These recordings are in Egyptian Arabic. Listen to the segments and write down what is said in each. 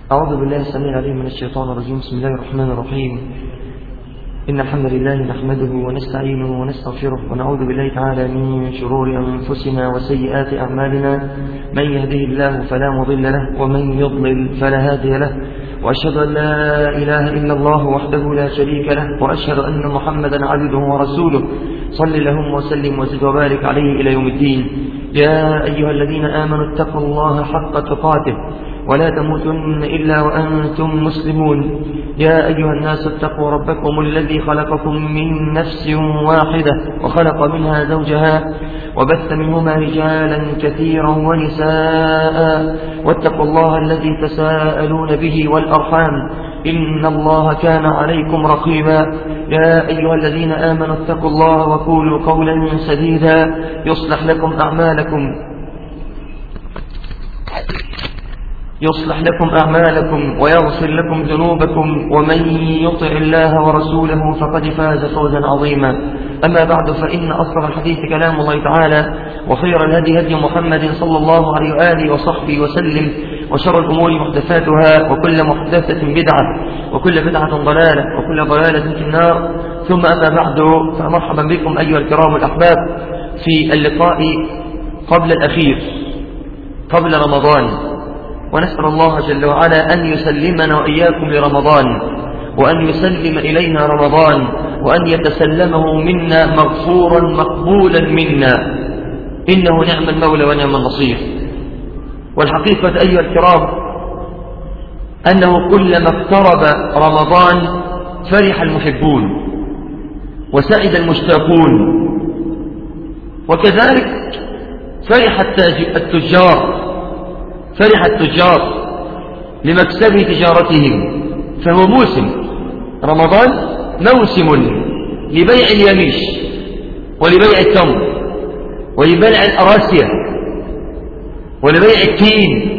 أعوذ بالله السميع العليم من الشيطان الرجيم بسم الله الرحمن الرحيم إن الحمد لله نحمده ونستعينه ونستغفره ونعوذ بالله تعالى من شرور أنفسنا وسيئات أعمالنا من يهده الله فلا مضل له ومن يضلل فلا هادي له وأشهد أن لا إله إلا الله وحده لا شريك له وأشهد أن محمدا عبده ورسوله صل اللهم وسلم وزد وبارك عليه إلى يوم الدين يا أيها الذين آمنوا اتقوا الله حق تقاته ولا تموتن إلا وأنتم مسلمون يا أيها الناس اتقوا ربكم الذي خلقكم من نفس واحدة وخلق منها زوجها وبث منهما رجالا كثيرا ونساء واتقوا الله الذي تساءلون به والأرحام إن الله كان عليكم رقيبا يا أيها الذين آمنوا اتقوا الله وقولوا قولا سديدا يصلح لكم أعمالكم يصلح لكم أعمالكم ويغفر لكم ذنوبكم ومن يطع الله ورسوله فقد فاز فوزا عظيما أما بعد فإن أصدق الحديث كلام الله تعالى وخير الهدي هدي محمد صلى الله عليه وآله وصحبه وسلم وشر الأمور محدثاتها وكل محدثة بدعة وكل بدعة ضلالة وكل ضلالة في النار ثم أما بعد فمرحبا بكم أيها الكرام الأحباب في اللقاء قبل الأخير قبل رمضان ونسأل الله جل وعلا أن يسلمنا وإياكم لرمضان وأن يسلم إلينا رمضان وأن يتسلمه منا مغفورا مقبولا منا إنه نعم المولى ونعم النصير والحقيقة أيها الكرام أنه كلما اقترب رمضان فرح المحبون وسعد المشتاقون وكذلك فرح التجار فرح التجار لمكسب تجارتهم فهو موسم رمضان موسم لبيع اليميش ولبيع التمر ولبيع الأراسية ولبيع التين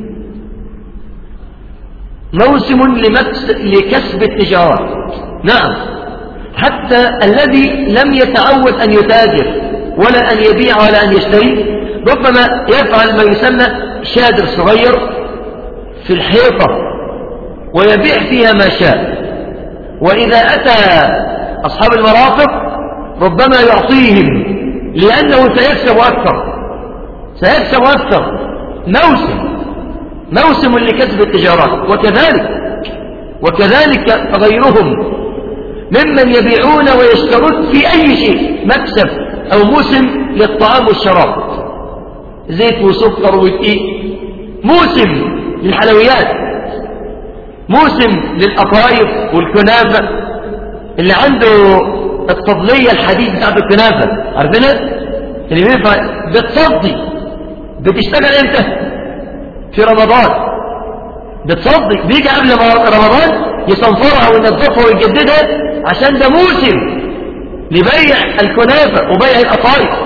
موسم لكسب التجارة نعم حتى الذي لم يتعود أن يتاجر ولا أن يبيع ولا أن يشتري ربما يفعل ما يسمى شادر صغير في الحيطة ويبيع فيها ما شاء وإذا أتى أصحاب المرافق ربما يعطيهم لأنه سيكسب أكثر سيكسب أكثر موسم موسم لكسب التجارات وكذلك وكذلك غيرهم ممن يبيعون ويشترون في أي شيء مكسب أو موسم للطعام والشراب زيت وسكر ودقيق موسم للحلويات موسم للقطايف والكنافة اللي عنده التضلية الحديد بتاعت الكنافة عارفينها اللي بينفع بتصدي بتشتغل امتى في رمضان بتصدي بيجي قبل رمضان يصنفرها وينظفها ويجددها عشان ده موسم لبيع الكنافة وبيع القطايف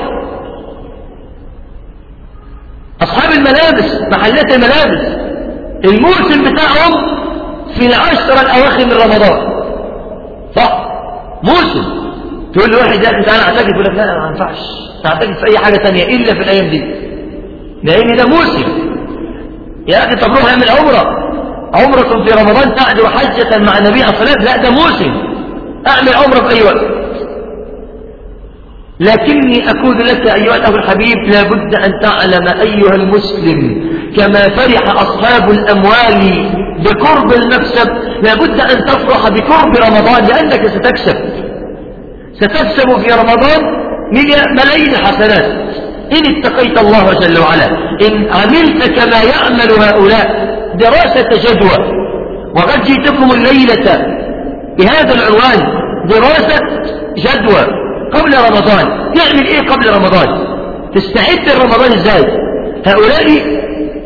أصحاب الملابس محلات الملابس الموسم بتاعهم في العشرة الأواخر من رمضان صح موسم تقول لواحد يا أخي تعالى اعتكف يقول لك لا ما ينفعش تعتكف في أي حاجة تانية إلا في الأيام دي لأن ده موسم يا أخي طب روح اعمل عمرة عمرة في رمضان تعدل حجة مع النبي عليه الصلاة لا ده موسم أعمل عمرة في أي وقت لكني أقول لك أيها الأخ الحبيب لابد أن تعلم أيها المسلم كما فرح أصحاب الأموال بقرب المكسب لابد أن تفرح بقرب رمضان لأنك ستكسب ستكسب في رمضان ملايين الحسنات إن اتقيت الله جل وعلا إن عملت كما يعمل هؤلاء دراسة جدوى وقد جئتكم الليلة بهذا العنوان دراسة جدوى قبل رمضان تعمل ايه قبل رمضان تستعد لرمضان ازاي هؤلاء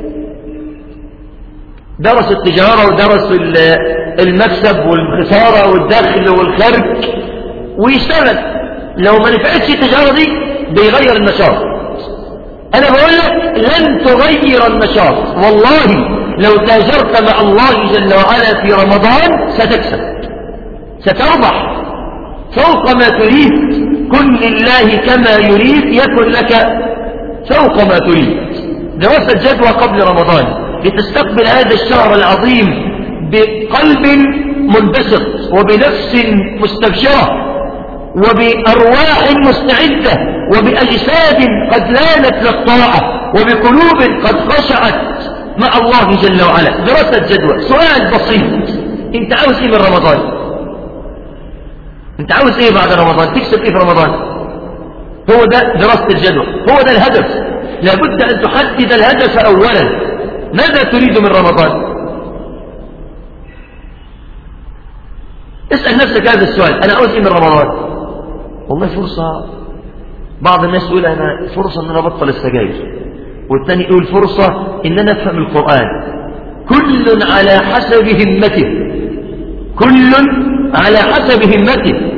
درس التجارة ودرس المكسب والخسارة والدخل والخرج ويشتغل لو ما نفعتش التجارة دي بيغير النشاط انا بقول لك لن تغير النشاط والله لو تاجرت مع الله جل وعلا في رمضان ستكسب ستربح فوق ما تريد كن لله كما يريد يكن لك فوق ما تريد دراسة جدوى قبل رمضان لتستقبل هذا الشهر العظيم بقلب منبسط وبنفس مستبشرة وبأرواح مستعدة وبأجساد قد لانت للطاعة وبقلوب قد خشعت مع الله جل وعلا دراسة جدوى سؤال بسيط انت عاوز ايه من رمضان انت عاوز ايه بعد رمضان تكسب ايه في رمضان هو ده دراسة الجدوى هو ده الهدف لابد ان تحدد الهدف اولا ماذا تريد من رمضان اسأل نفسك هذا السؤال انا عاوز ايه من رمضان والله فرصة بعض الناس يقول انا فرصة ان انا ابطل السجاير والثاني يقول فرصة ان انا افهم القرآن كل على حسب همته كل على حسب همته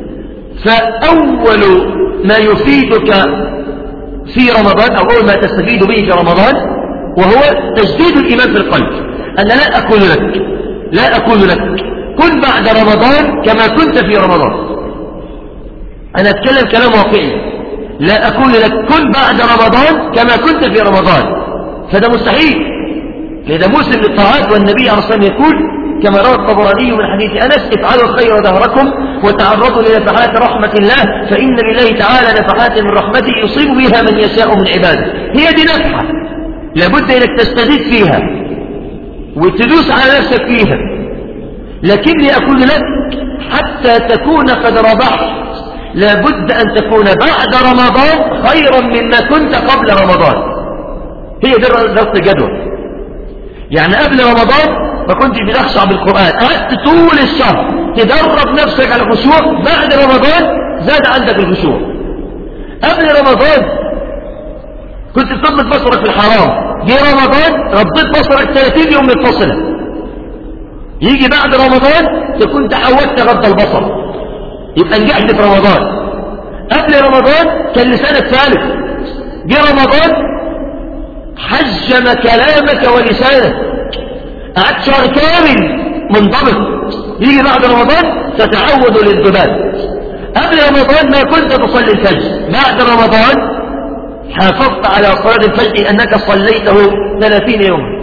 فأول ما يفيدك في رمضان أو أول ما تستفيد به في رمضان وهو تجديد الإيمان في القلب أنا لا أقول لك لا أقول لك كن بعد رمضان كما كنت في رمضان أنا أتكلم كلام واقعي لا أقول لك كن بعد رمضان كما كنت في رمضان فده مستحيل لذا موسم للطاعات والنبي عليه الصلاة والسلام يقول كما روى الطبراني من حديث أنس افعلوا الخير دهركم وتعرضوا لنفحات رحمة الله فإن لله تعالى نفحات من رحمته يصيب بها من يشاء من عباده هي دي نفحة لابد أنك تستزيد فيها وتدوس على نفسك فيها لكني أقول لك حتى تكون قد ربحت لابد أن تكون بعد رمضان خيرا مما كنت قبل رمضان هي دي دراسة الجدوى يعني قبل رمضان ما كنتش بتخشع بالقرآن قعدت طول الشهر تدرب نفسك على الخشوع بعد رمضان زاد عندك الخشوع قبل رمضان كنت بتغض بصرك في الحرام جه رمضان رديت بصرك 30 يوم متصلة يجي بعد رمضان تكون تعودت غض البصر يبقى نجحت في رمضان قبل رمضان كان لسانك ثالث جه رمضان حجم كلامك ولسانك قعدت شهر كامل منضبط يجي بعد رمضان تتعود للذبات قبل رمضان ما كنت تصلي الفجر بعد رمضان حافظت على صلاة الفجر أنك صليته ثلاثين يوما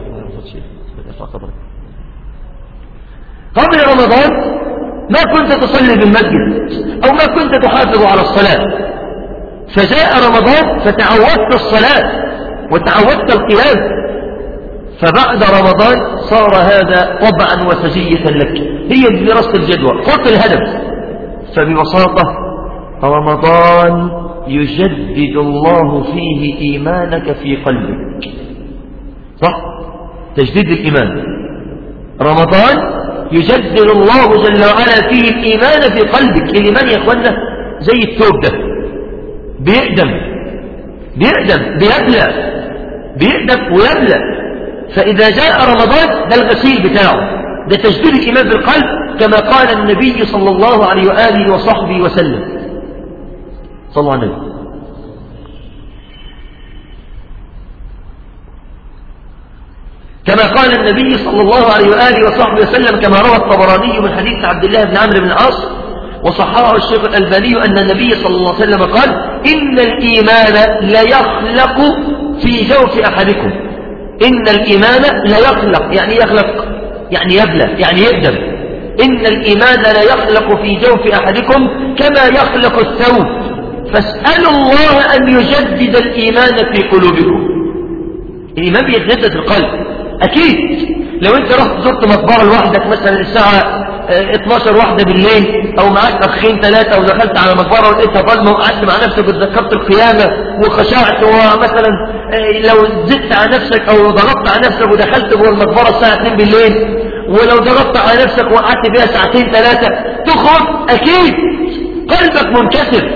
قبل رمضان ما كنت تصلي بالمسجد أو ما كنت تحافظ على الصلاة فجاء رمضان فتعودت الصلاة وتعودت القيام فبعد رمضان صار هذا طبعا وسجية لك هي دراسة الجدوى حط الهدف فببساطة رمضان يجدد الله فيه إيمانك في قلبك صح تجديد الإيمان رمضان يجدد الله جل وعلا فيه الإيمان في قلبك الإيمان يا أخوانا زي الثوب ده بيقدم بيقدم بيبلى بيقدم ويبلى فإذا جاء رمضان ده الغسيل بتاعه ده تجديد الإيمان في القلب كما قال النبي صلى الله عليه وآله وصحبه وسلم صلى الله عليه وسلم كما قال النبي صلى الله عليه وآله وصحبه وسلم كما روى الطبراني من حديث عبد الله بن عمرو بن العاص وصححه الشيخ الألباني أن النبي صلى الله عليه وسلم قال إن الإيمان ليخلق في جوف أحدكم إن الإيمان ليخلق يعني يخلق يعني يبلى يعني يقدم إن الإيمان لا يخلق في جوف أحدكم كما يخلق الثوب فاسألوا الله أن يجدد الإيمان في قلوبكم الإيمان بيتجدد في القلب أكيد لو أنت رحت زرت مطبعة لوحدك مثلا الساعة 12 واحدة بالليل أو معاك أخين ثلاثة ودخلت على مقبرة ولقيتها ظلمة وقعدت مع نفسك وتذكرت القيامة وخشعت ومثلا لو زدت على نفسك أو ضغطت على نفسك ودخلت جوه المقبرة الساعة 2 بالليل ولو ضغطت على نفسك وقعدت بيها ساعتين ثلاثة تخرج أكيد قلبك منكسر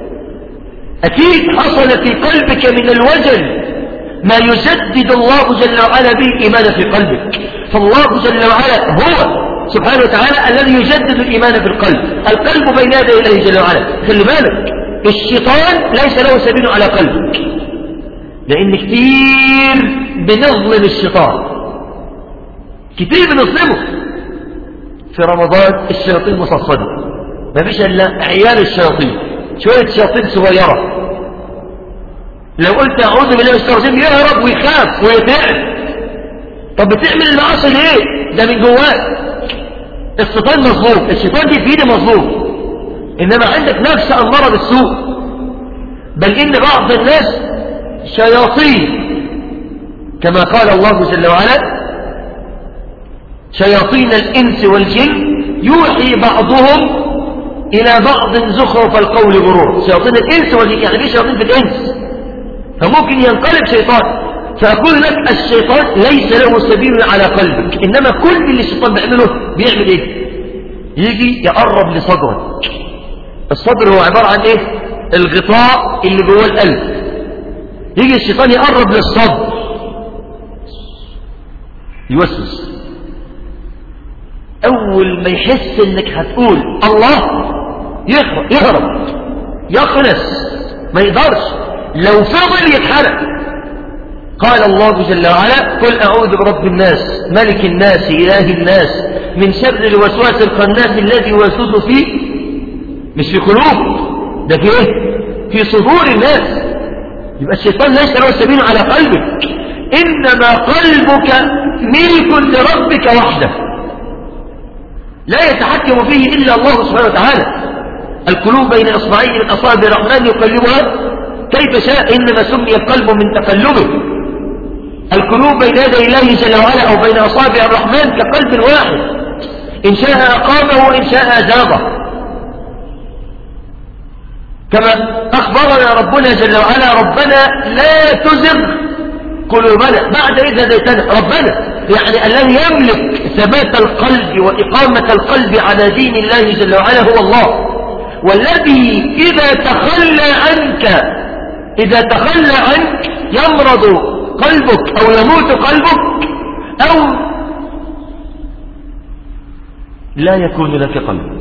أكيد حصل في قلبك من الوجل ما يجدد الله جل وعلا به الإيمان في قلبك فالله جل وعلا هو سبحانه وتعالى الذي يجدد الإيمان في القلب القلب بين يدي الله جل وعلا خلي بالك الشيطان ليس له سبيل على قلبك لأن كتير بنظلم الشيطان كتير بنظلمه في رمضان الشياطين مصفدة ما فيش إلا عيال الشياطين شوية شياطين صغيرة لو قلت أعوذ بالله من الشيطان يهرب ويخاف ويتعب طب بتعمل المعاصي ليه ده من جواك الشيطان مظلوم الشيطان دي في ايدي مظلوم انما عندك نفس اماره بالسوء بل ان بعض الناس شياطين كما قال الله جل وعلا شياطين الانس والجن يوحي بعضهم الى بعض زخرف القول غرور شياطين الانس والجن يعني في شياطين في الانس فممكن ينقلب شيطان فأقول لك الشيطان ليس له سبيل على قلبك إنما كل اللي الشيطان بيعمله بيعمل إيه يجي يقرب لصدرك الصدر هو عبارة عن إيه الغطاء اللي جوه القلب يجي الشيطان يقرب للصدر يوسوس أول ما يحس إنك هتقول الله يهرب يهرب يخلص ما يقدرش لو فضل يتحرق قال الله جل وعلا قل أعوذ برب الناس ملك الناس إله الناس من شر الوسواس الخناس الذي يوسوس فيه مش في قلوب ده في ايه في صدور الناس يبقى الشيطان ليس له سبيل على قلبك إنما قلبك ملك لربك وحده لا يتحكم فيه إلا الله سبحانه وتعالى القلوب بين إصبعين من أصابع الرحمن يقلبها كيف شاء إنما سمي القلب من تقلبه القلوب بين يدي الله جل وعلا أو بين أصابع الرحمن كقلب واحد إن شاء أقامه وإن شاء أزاغه كما أخبرنا ربنا جل وعلا ربنا لا تزغ قلوبنا بعد إذا هديتنا ربنا يعني الذي يملك ثبات القلب وإقامة القلب على دين الله جل وعلا هو الله والذي إذا تخلى عنك إذا تخلى عنك يمرض قلبك أو يموت قلبك أو لا يكون لك قلب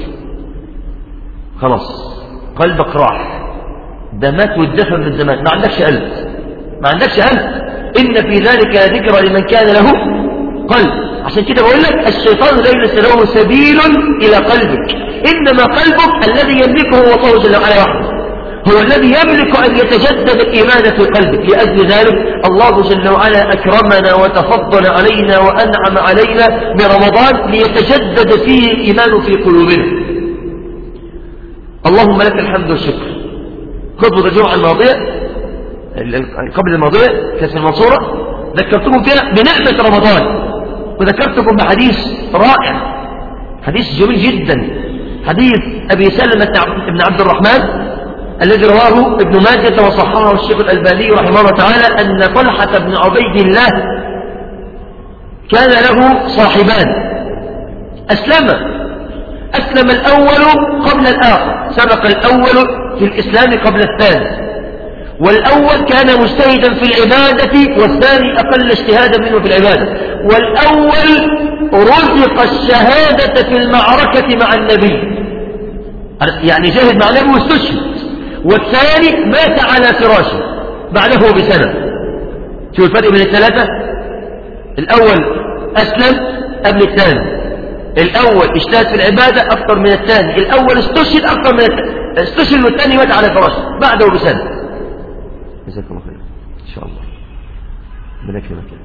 خلاص قلبك راح ده مات واتدفن من زمان ما عندكش قلب ما عندكش قلب إن في ذلك ذكرى لمن كان له قلب عشان كده بقول لك الشيطان ليس له سبيل إلى قلبك إنما قلبك الذي يملكه هو الله جل وعلا وحده هو الذي يملك أن يتجدد الإيمان في قلبك لأجل ذلك الله جل وعلا أكرمنا وتفضل علينا وأنعم علينا برمضان ليتجدد فيه الإيمان في قلوبنا اللهم لك الحمد والشكر خطبة الجمعة الماضية قبل الماضية كانت في المنصورة ذكرتكم فيها بنعمة رمضان وذكرتكم بحديث رائع حديث جميل جدا حديث أبي سلمة بن عبد الرحمن الذي رواه ابن ماجة وصححه الشيخ الألباني رحمه الله تعالى أن طلحة بن عبيد الله كان له صاحبان أسلم أسلم الأول قبل الآخر سبق الأول في الإسلام قبل الثاني والأول كان مجتهدا في العبادة والثاني أقل اجتهادا منه في العبادة والأول رزق الشهادة في المعركة مع النبي يعني جاهد مع النبي واستشهد والثاني مات على فراشه بعده بسنة شو الفرق بين الثلاثة الأول أسلم قبل الثاني الأول اجتهد في العبادة أكثر من الثاني الأول استشهد أكثر من الثاني استشهد والثاني مات على فراشه بعده بسنة جزاكم الله خير إن شاء الله ربنا يكرمك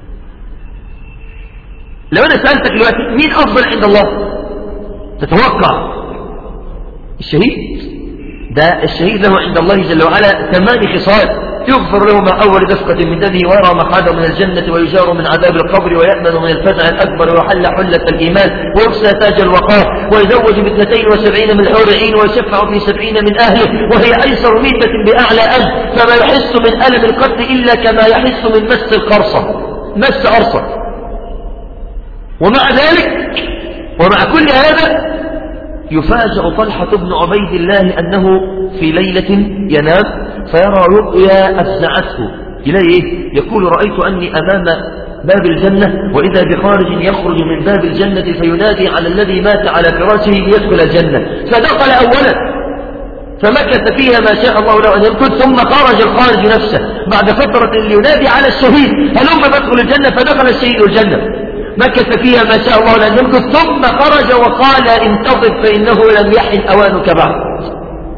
لو أنا سألتك دلوقتي مين أفضل عند الله تتوقع الشهيد ده الشهيد له عند الله جل وعلا ثمان خصال يغفر له مع أول دفقة من دمه ويرى مقعده من الجنة ويجار من عذاب القبر ويأمن من الفزع الأكبر ويحل حلة الإيمان ويرسى تاج الوقار ويزوج باثنتين وسبعين من حور عين ويشفع في سبعين من أهله وهي أيسر ميتة بأعلى أجل فما يحس من ألم القتل إلا كما يحس من مس القرصة مس أرصة ومع ذلك ومع كل هذا يفاجأ طلحة بن عبيد الله أنه في ليلة ينام فيرى رؤيا أفزعته إليه إيه؟ يقول رأيت أني أمام باب الجنة وإذا بخارج يخرج من باب الجنة فينادي على الذي مات على فراشه ليدخل الجنة فدخل أولا فمكث فيها ما شاء الله له أن يمكث ثم خرج الخارج نفسه بعد فترة لينادي على الشهيد هلما بدخل الجنة فدخل الشهيد الجنة مكث فيها ما شاء الله لن يمكث ثم خرج وقال انتظر فإنه لم يحن أوانك بعد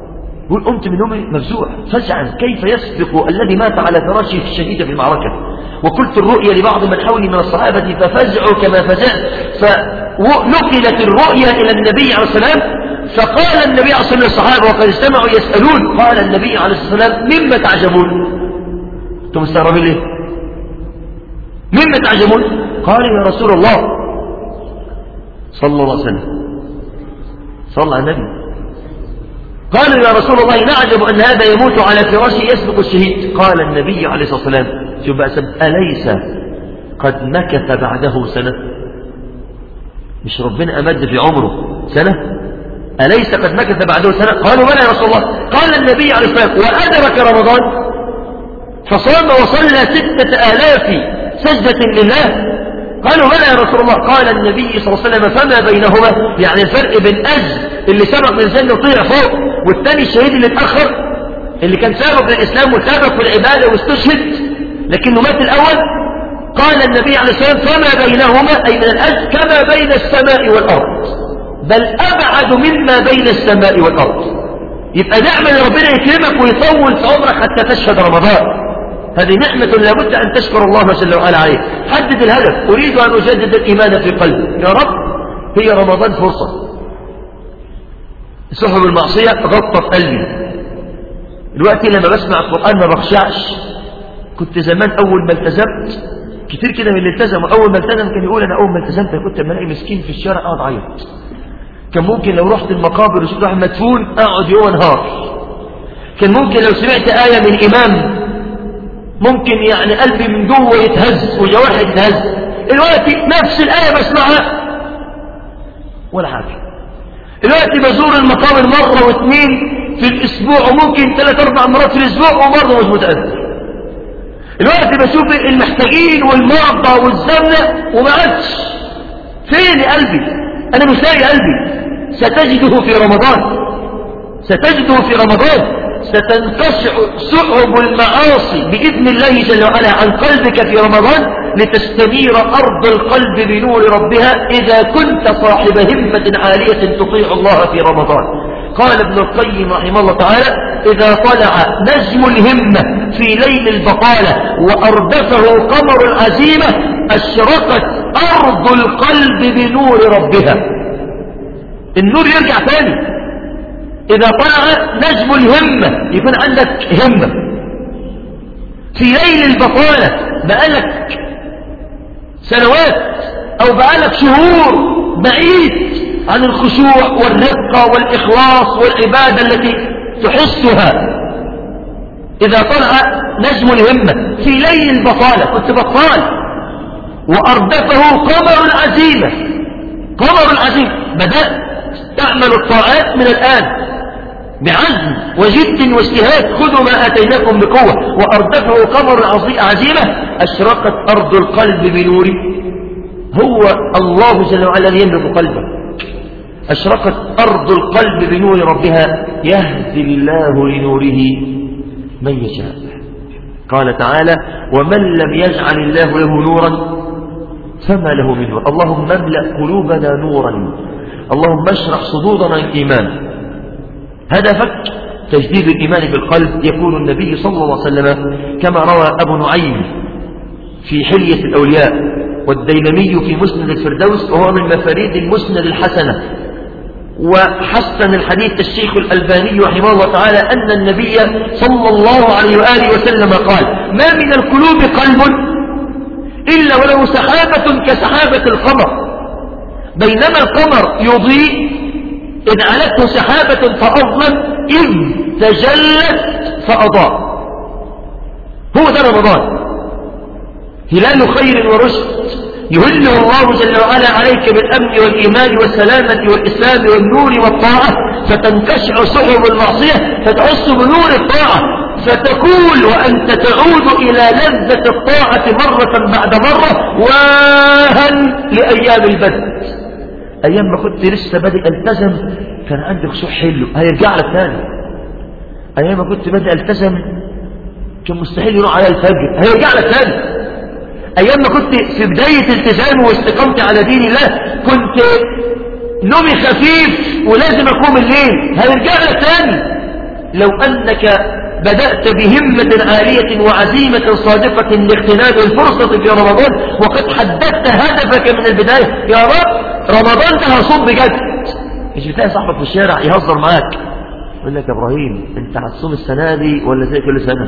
يقول قمت من نومي مفزوع فزعا كيف يسبق الذي مات على فراشه الشهيد في المعركة وقلت الرؤيا لبعض من حولي من الصحابة ففزعوا كما فزعت فنقلت الرؤيا إلى النبي عليه السلام فقال النبي عليه الصلاة والصحابة وقد استمعوا يسألون قال النبي عليه الصلاة والسلام مما تعجبون أنتم مستغربين ليه مما تعجبون قال يا رسول الله صلى الله عليه وسلم صلى على النبي قالوا يا رسول الله نعجب أن هذا يموت على فراشه يسبق الشهيد قال النبي عليه الصلاة والسلام شوف بقى أليس قد مكث بعده سنة مش ربنا أمد في عمره سنة أليس قد مكث بعده سنة قالوا بلى يا رسول الله قال النبي عليه الصلاة والسلام وأدرك رمضان فصام وصلى ستة آلاف سجدة لله قالوا بلى يا رسول الله قال النبي صلى الله عليه وسلم فما بينهما يعني الفرق بين أجل اللي سبق من الجنة وطيع فوق والثاني الشهيد اللي اتأخر اللي كان سابق للإسلام وسابق في العبادة واستشهد لكنه مات الأول قال النبي عليه الصلاة والسلام فما بينهما أي من الأجل كما بين السماء والأرض بل أبعد مما بين السماء والأرض يبقى نعمة ربنا يكرمك ويطول في عمرك حتى تشهد رمضان هذه نعمة لابد أن تشكر الله جل وعلا عليه حدد الهدف أريد أن أجدد الإيمان في قلبي يا رب هي رمضان فرصة سحب المعصية غطت قلبي دلوقتي لما بسمع القرآن ما بخشعش كنت زمان أول ما التزمت كتير كده من اللي التزموا أول ما التزم كان يقول أنا أول ما التزمت كنت بلاقي مسكين في الشارع أقعد أعيط كان ممكن لو رحت المقابر وشفت واحد مدفون أقعد يوم نهار كان ممكن لو سمعت آية من إمام ممكن يعني قلبي من جوه يتهز وجوارحي تتهز دلوقتي نفس الآية بسمعها ولا حاجة دلوقتي بزور المقابر مرة واثنين في الأسبوع وممكن ثلاث أربع مرات في الأسبوع وبرضه مش متأثر دلوقتي بشوف المحتاجين والمرضى والزمنة وما عادش فين قلبي أنا مش لاقي قلبي ستجده في رمضان ستجده في رمضان ستنقشع سحب المعاصي بإذن الله جل وعلا عن قلبك في رمضان لتستنير أرض القلب بنور ربها إذا كنت صاحب همة عالية تطيع الله في رمضان قال ابن القيم رحمه الله تعالى إذا طلع نجم الهمة في ليل البطالة وأردفه قمر العزيمة أشرقت أرض القلب بنور ربها النور يرجع ثاني إذا طلع نجم الهمة يكون عندك همة في ليل البطالة بقالك سنوات أو بقالك شهور بعيد عن الخشوع والرقة والإخلاص والعبادة التي تحسها إذا طلع نجم الهمة في ليل البطالة كنت بطال وأردفه قمر العزيمة قمر العزيمة بدأت تعمل الطاعات من الآن بعزم وجد واجتهاد خذوا ما آتيناكم بقوة وأردفه قمر عزيمة أشرقت أرض القلب بنور هو الله جل وعلا يملك قلبه أشرقت أرض القلب بنور ربها يهدي الله لنوره من يشاء قال تعالى ومن لم يجعل الله له نورا فما له من نور اللهم املأ قلوبنا نورا اللهم اشرح صدورنا الإيمان هدفك تجديد الإيمان بالقلب يقول النبي صلى الله عليه وسلم كما روى أبو نعيم في حلية الأولياء والديلمي في مسند الفردوس وهو من مفاريد المسند الحسنة وحسن الحديث الشيخ الألباني رحمه الله تعالى أن النبي صلى الله عليه وآله وسلم قال ما من القلوب قلب إلا ولو سحابة كسحابة القمر بينما القمر يضيء إذ علته سحابة فأظلم إذ تجلت فأضاء هو ده رمضان هلال خير ورشد يهله الله جل وعلا عليك بالأمن والإيمان والسلامة والإسلام والنور والطاعة فتنكشع سحب المعصية فتحس بنور الطاعة فتقول وأنت تعود إلى لذة الطاعة مرة بعد مرة واها لأيام البدء أيام ما كنت لسه بادئ التزم كان عندي خشوع حلو هيرجع لك تاني أيام ما كنت بادئ التزم كان مستحيل يروح على الفجر هيرجع لك تاني أيام ما كنت في بداية التزامي واستقامتي على دين الله كنت نومي خفيف ولازم أقوم الليل هيرجع لك تاني لو أنك بدأت بهمة عالية وعزيمة صادقة لاغتنام الفرصة في رمضان وقد حددت هدفك من البداية يا رب رمضان ده هصوم بجد مش بتلاقي صاحبك في الشارع يهزر معاك يقول لك يا ابراهيم انت هتصوم السنة دي ولا زي كل سنة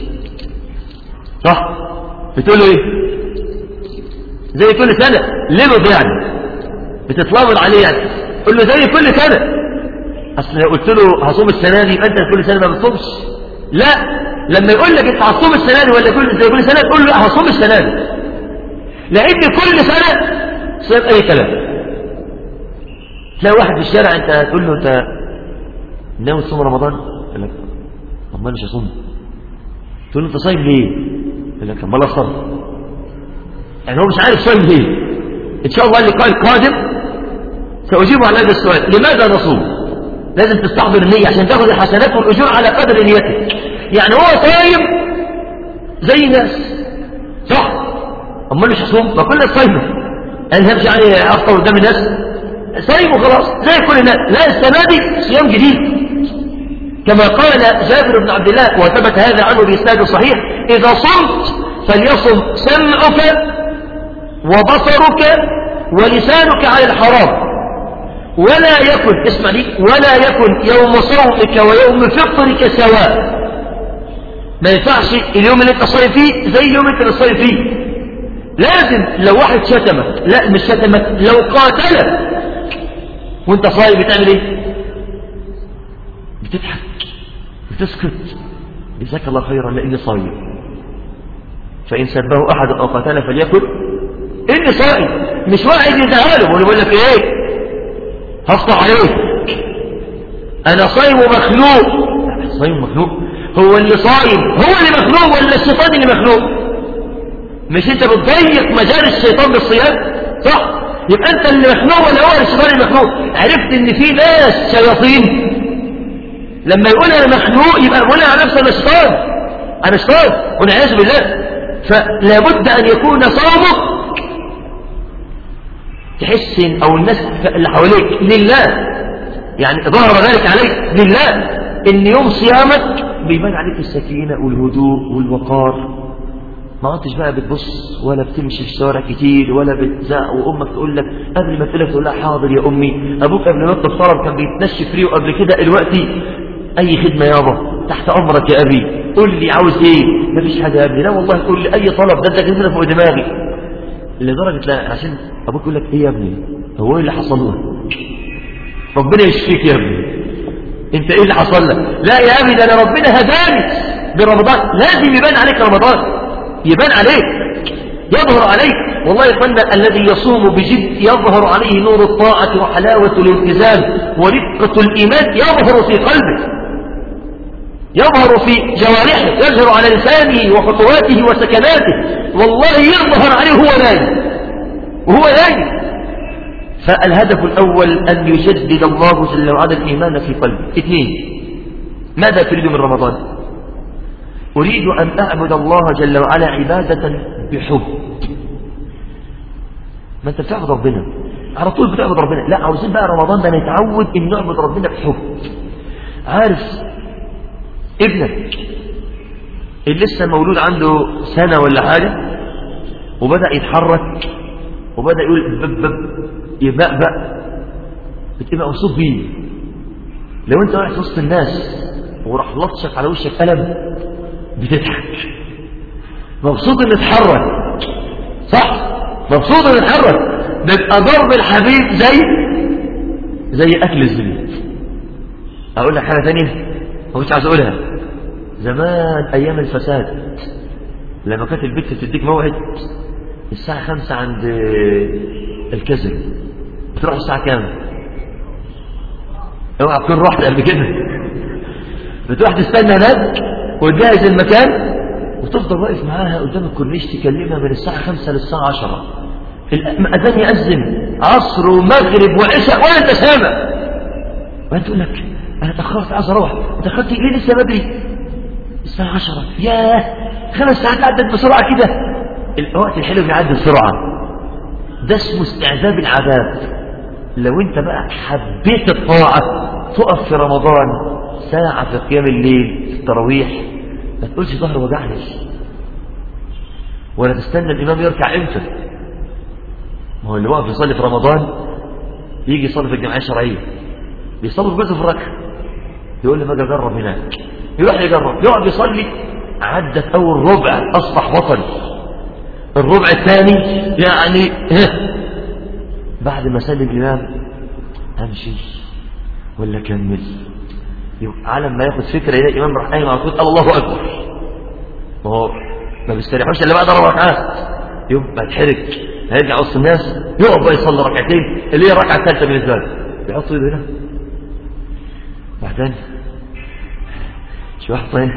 صح بتقول له ايه زي كل سنة ليه يعني بتتلامر عليه يعني قول له زي كل سنة اصل لو قلت له هصوم السنة دي يبقى انت كل سنة ما بتصومش لا لما يقول لك انت هتصوم السنة دي ولا كل زي كل سنة تقول له هصوم السنة دي لان كل سنة صيام اي كلام تلاقي واحد في الشارع انت تقول له انت ناوي تصوم رمضان يقول لك طب ما مش هصوم تقول له انت صايم ليه يقول لك امال اصلا يعني هو مش عارف صايم ليه ان شاء الله اللقاء القادم ساجيب على هذا السؤال لماذا نصوم لازم تستحضر النية عشان تاخذ الحسنات والأجور على قدر نيتك يعني هو صايم زي الناس صح امال مش هصوم ما كل صايمه انا همشي يعني افطر قدام الناس صايم وخلاص زي كل الناس لا السنه دي صيام جديد كما قال جابر بن عبد الله وثبت هذا عنه بإسناد صحيح إذا صمت فليصم سمعك وبصرك ولسانك على الحرام ولا يكن اسمع لي ولا يكن يوم صومك ويوم فطرك سواء ما ينفعش اليوم اللي انت صايم فيه زي اليوم انت اللي صايم فيه لازم لو واحد شتمك لا مش شتمك لو قاتلك وانت صايم بتعمل ايه بتضحك بتسكت جزاك الله خيرا لاني صايم فان سبه احد او قتله فليكن اني صائم مش واحد يزعله ويقول لك ايه هفطر عليك انا صايم ومخلوق صايم ومخلوق هو اللي صايم هو اللي مخلوق ولا الشيطان اللي مخلوق مش انت بتضيق مجال الشيطان بالصيام صح يبقى انت اللي مخلوق ولا هو الشيطان اللي مخلوق عرفت ان في ناس شياطين لما يقول انا مخلوق يبقى يقول على نفسه انا شيطان انا شيطان والعياذ بالله فلا بد ان يكون صومك تحس او الناس اللي حواليك لله يعني ظهر ذلك عليك لله ان يوم صيامك بيبان عليك السكينة والهدوء والوقار ما عدتش بقى بتبص ولا بتمشي في الشوارع كتير ولا بتزعق وامك تقول لك قبل ما تقول لك تقول لها حاضر يا امي ابوك قبل ما يطلب طلب كان بيتنشف ريو قبل كده دلوقتي اي خدمه يابا تحت امرك يا ابي قول لي عاوز ايه مفيش حاجه يا ابني لا والله قول لي اي طلب ده انت كده فوق دماغي لدرجه لا عشان ابوك يقول لك ايه يا ابني هو ايه اللي حصل له ربنا يشفيك يا ابني انت ايه اللي حصل لك لا يا ابني ده انا ربنا هداني برمضان لازم يبان عليك رمضان يبان عليك يظهر عليك والله يا اخوانا الذي يصوم بجد يظهر عليه نور الطاعة وحلاوة الالتزام ورقة الإيمان يظهر في قلبه يظهر في جوارحه يظهر على لسانه وخطواته وسكناته والله يظهر عليه هو نايم وهو نايم فالهدف الأول أن يجدد الله جل وعلا الإيمان في قلبه اثنين ماذا تريد من رمضان أريد أن أعبد الله جل وعلا عبادة بحب ما أنت بتعبد ربنا على طول بتعبد ربنا لا عاوزين بقى رمضان ده نتعود إن نعبد ربنا بحب عارف ابنك اللي لسه مولود عنده سنة ولا حاجة وبدأ يتحرك وبدأ يقول بب بب يبقبق بتبقى مبسوط بيه لو انت واقف وسط الناس وراح لطشك على وشك قلم بتضحك مبسوط ان اتحرك صح مبسوط ان اتحرك بيبقى ضرب الحبيب زي زي اكل الزبيب اقول لك حاجه ثانيه مش عايز اقولها زمان ايام الفساد لما كانت البنت تديك موعد الساعه خمسة عند الكذب بتروح الساعه كام اوعى تكون رحت قبل كده بتروح تستنى هناك وتجهز المكان وتفضل واقف معاها قدام الكورنيش تكلمها من الساعة خمسة للساعة عشرة الأذان يأذن عصر ومغرب وعشاء ولا أنت سامع وأنت تقول لك أنا تأخرت عايز أروح دخلت ليه لسه بدري الساعة عشرة ياه خمس ساعات عدت بسرعة كده الوقت الحلو بيعدي بسرعة ده اسمه استعذاب العذاب لو انت بقى حبيت الطاعة تقف في رمضان ساعة في قيام الليل في التراويح ما تقولش ظهر وجعني ولا تستنى الإمام يركع امتى ما هو اللي واقف يصلي في رمضان يجي يصلي في الجمعية الشرعية بيصلي في جزء في الركعة يقول لي ما اجرب هناك يروح يجرب يقعد يصلي عدت أول ربع أصبح بطل الربع الثاني يعني بعد ما سلم الإمام أمشي ولا كمل على ما ياخد فكرة يلاقي الإمام راح قايم على طول الله أكبر ما هو ما بيستريحوش إلا بعد أربع ركعات يبقى اتحرك هيرجع وسط الناس يقف بقى يصلي ركعتين اللي هي الركعة الثالثة بالنسبة له يحط ايده هنا بعدين شو واحد طايله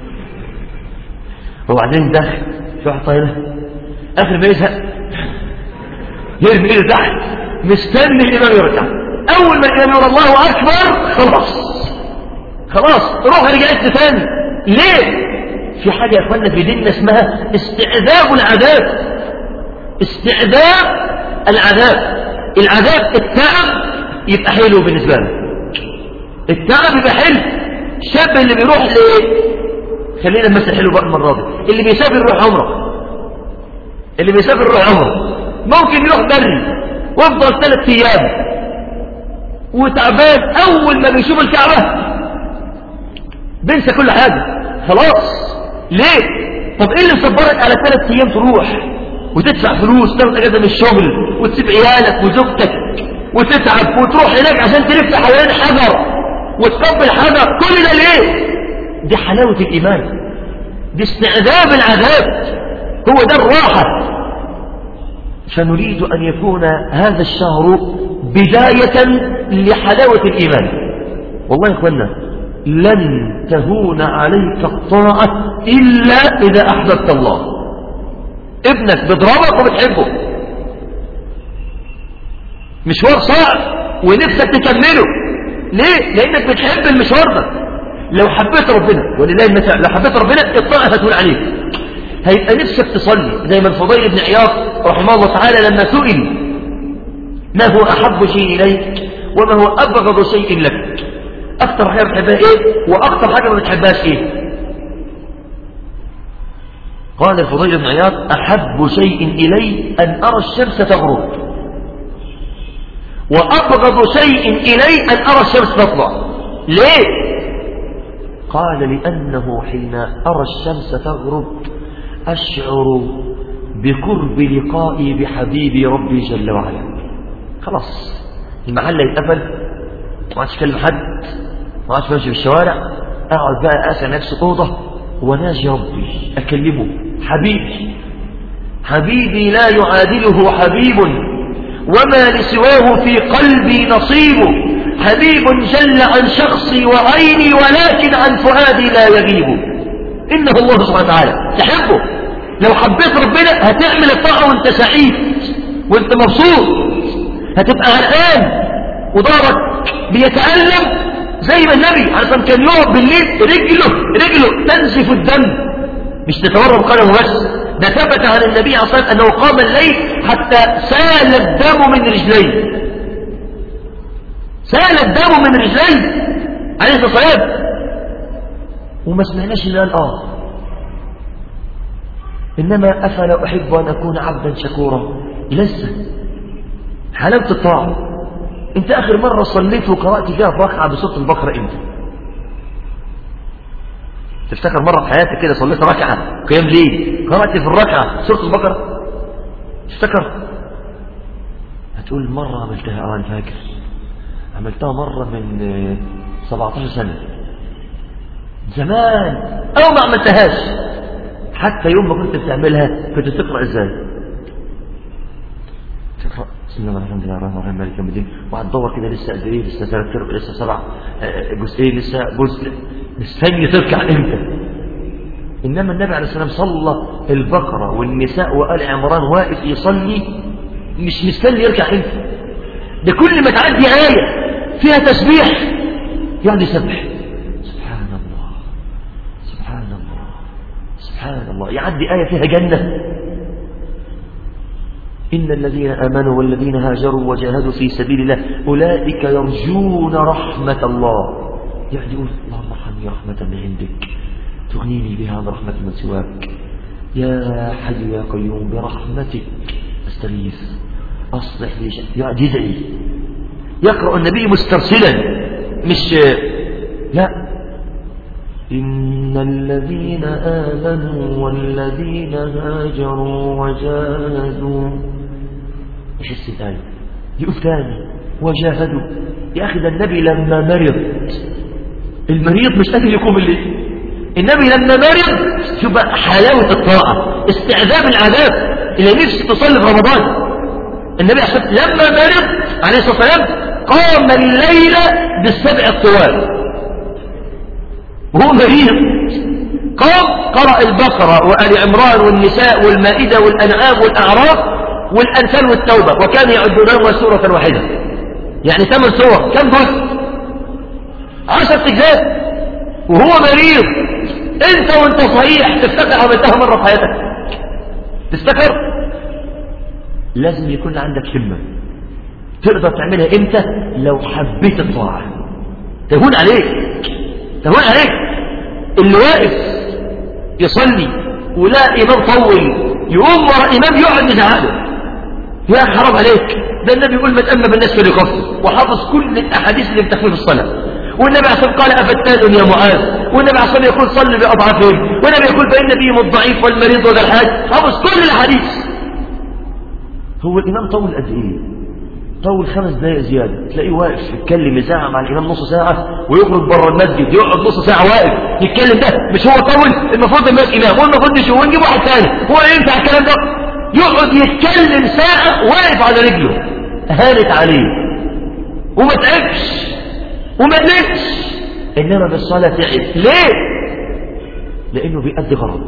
وبعدين دخل شو واحد طايله اخر ما يزهق يرمي ايده تحت مستني الامام يرجع اول ما الامام يقول الله اكبر خلاص خلاص روح رجعت ثاني ليه في حاجه يا اخوانا في ديننا اسمها استعذاب العذاب استعذاب العذاب العذاب التعب يبقى حلو بالنسبه له التعب يبقى حلو الشاب اللي بيروح ليه خلينا نمثل حلو بقى المره دي اللي بيسافر يروح عمره اللي بيسافر يروح عمره ممكن يروح بري ويفضل ثلاث ايام وتعبان اول ما بيشوف الكعبه بينسى كل حاجه خلاص ليه طب ايه اللي مصبرك على ثلاث ايام تروح وتدفع فلوس تاخد اجازه من الشغل وتسيب عيالك وزوجتك وتتعب وتروح هناك عشان تلف حوالين حجر وتقبل حجر كل ده ليه دي حلاوه الايمان دي استعذاب العذاب هو ده الراحه فنريد أن يكون هذا الشهر بداية لحلاوة الإيمان والله يا أخوانا لن تهون عليك الطاعة إلا إذا أحببت الله ابنك بيضربك وبتحبه مشوار صعب ونفسك تكمله ليه؟ لأنك بتحب المشوار ده لو حبيت ربنا ولله المثل لو حبيت ربنا الطاعة هتكون عليك هيبقى نفسك تصلي زي ما الفضيل بن عياض رحمه الله تعالى لما سئل ما هو أحب شيء إليك وما هو أبغض شيء لك أكثر حاجة بتحبها إيه وأكثر حاجة ما بتحبهاش إيه قال الفضيل بن عياض أحب شيء إلي أن أرى الشمس تغرب وأبغض شيء إلي أن أرى الشمس تطلع ليه قال لأنه حين أرى الشمس تغرب أشعر بقرب لقائي بحبيبي ربي جل وعلا خلاص المحل يتقفل ما عادش اكلم حد ما عادش بمشي في الشوارع اقعد بقى اسى نفسي اوضه وناجي ربي اكلمه حبيبي حبيبي لا يعادله حبيب وما لسواه في قلبي نصيب حبيب جل عن شخصي وعيني ولكن عن فؤادي لا يغيب إنه الله سبحانه وتعالى تحبه لو حبيت ربنا هتعمل الطاعة وانت سعيد وانت مبسوط هتبقى غرقان وضهرك بيتألم زي ما النبي عليه كان يقعد بالليل رجله رجله تنزف الدم مش تتورم قدمه بس ده ثبت عن النبي عليه الصلاة والسلام أنه قام الليل حتى سال الدم من رجليه سال الدم من رجليه عليه الصلاة والسلام وما سمعناش اللي قال آه إنما أفلا أحب أن أكون عبدا شكورا لسه حلاوة الطاعة أنت آخر مرة صليت وقرأت فيها في ركعة بصوت البقرة إمتى تفتكر مرة في حياتك كده صليت ركعة قيام ليل قرأت في الركعة سورة البقرة تفتكر هتقول مرة عملتها أوان فاكر عملتها مرة من 17 سنة زمان أو ما عملتهاش حتى يوم ما كنت بتعملها كنت تقرأ ازاي تقرأ بسم الله الرحمن الرحيم الرحمن الرحيم مالك يوم الدين وهتدور كده لسه قد ايه لسه ثلاث ارباع لسه سبع جزئين لسه جزء مستني تركع امتى انما النبي عليه السلام صلى البقره والنساء وال عمران واقف يصلي مش مستني يركع امتى ده كل ما تعدي ايه فيها تسبيح يقعد يسبح سبحان الله سبحان الله سبحان الله يعدي آية فيها جنة إن الذين آمنوا والذين هاجروا وجاهدوا في سبيل الله أولئك يرجون رحمة الله يقعد يقول اللهم ارحمني رحمة من عندك تغنيني بها عن رحمة من سواك يا حي يا قيوم برحمتك استغيث أصلح لي شيء يقعد يدعي يقرأ النبي مسترسلا مش لا إن الذين آمنوا والذين هاجروا وجاهدوا يحس الآية يقول ثاني وجاهدوا يا أخي ده النبي لما مرض المريض مش قادر يقوم الليل النبي لما مرض شوف بقى حلاوة الطاعة استعذاب العذاب اللي نفسك تصلي في رمضان النبي عليه الصلاة لما مرض عليه الصلاة والسلام قام الليل بالسبع الطوال وهو مريض قام قرأ البقرة وآل عمران والنساء والمائدة والأنعام والأعراف والأنفال والتوبة وكان يعدونهما سورة واحدة يعني ثمان سور كم جزء عشرة أجزاء وهو مريض انت وانت صحيح تفتكر عملتها مرة في حياتك تفتكر لازم يكون عندك همة تقدر تعملها امتى لو حبيت الطاعة تهون عليك تهون عليك اللي واقف يصلي ولا إمام طول يقوم ورا إمام يقعد يزعله يا أخي حرام عليك ده النبي يقول ما تأمى بالناس فليكفر وحافظ كل الأحاديث اللي بتخفيف الصلاة والنبي عليه الصلاة قال أفتان يا معاذ والنبي عليه الصلاة يقول صل بأضعافهم والنبي يقول فإن بهم الضعيف والمريض وذا الحاج حافظ كل الأحاديث هو الإمام طول قد إيه طول خمس دقائق زيادة تلاقيه واقف يتكلم يساعة مع الإمام نص ساعة ويخرج بره المسجد يقعد نص ساعة واقف يتكلم ده مش هو طول المفروض ما إمام والمفروض مش هو نجيب واحد ثاني هو ينفع الكلام ده يقعد يتكلم ساعة واقف على رجله هانت عليه وما تعبش وما نتش إنما بالصلاة تعب ليه؟ لأنه بيأدي غرض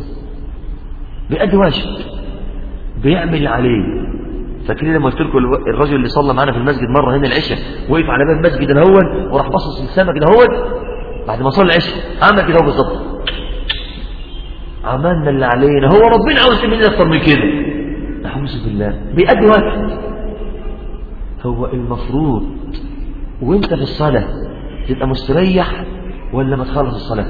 بيأدي واجب بيعمل اللي عليه فاكرين لما قلت لكم الرجل اللي صلى معانا في المسجد مره هنا العشاء وقف على باب المسجد الاول وراح باصص للسما كده هو بعد ما صلى العشاء عمل كده هو بالظبط عملنا اللي علينا هو ربنا عاوز مننا اكتر من كده اعوذ بالله بيأدي واجب هو المفروض وانت في الصلاه تبقى مستريح ولا ما تخلص الصلاه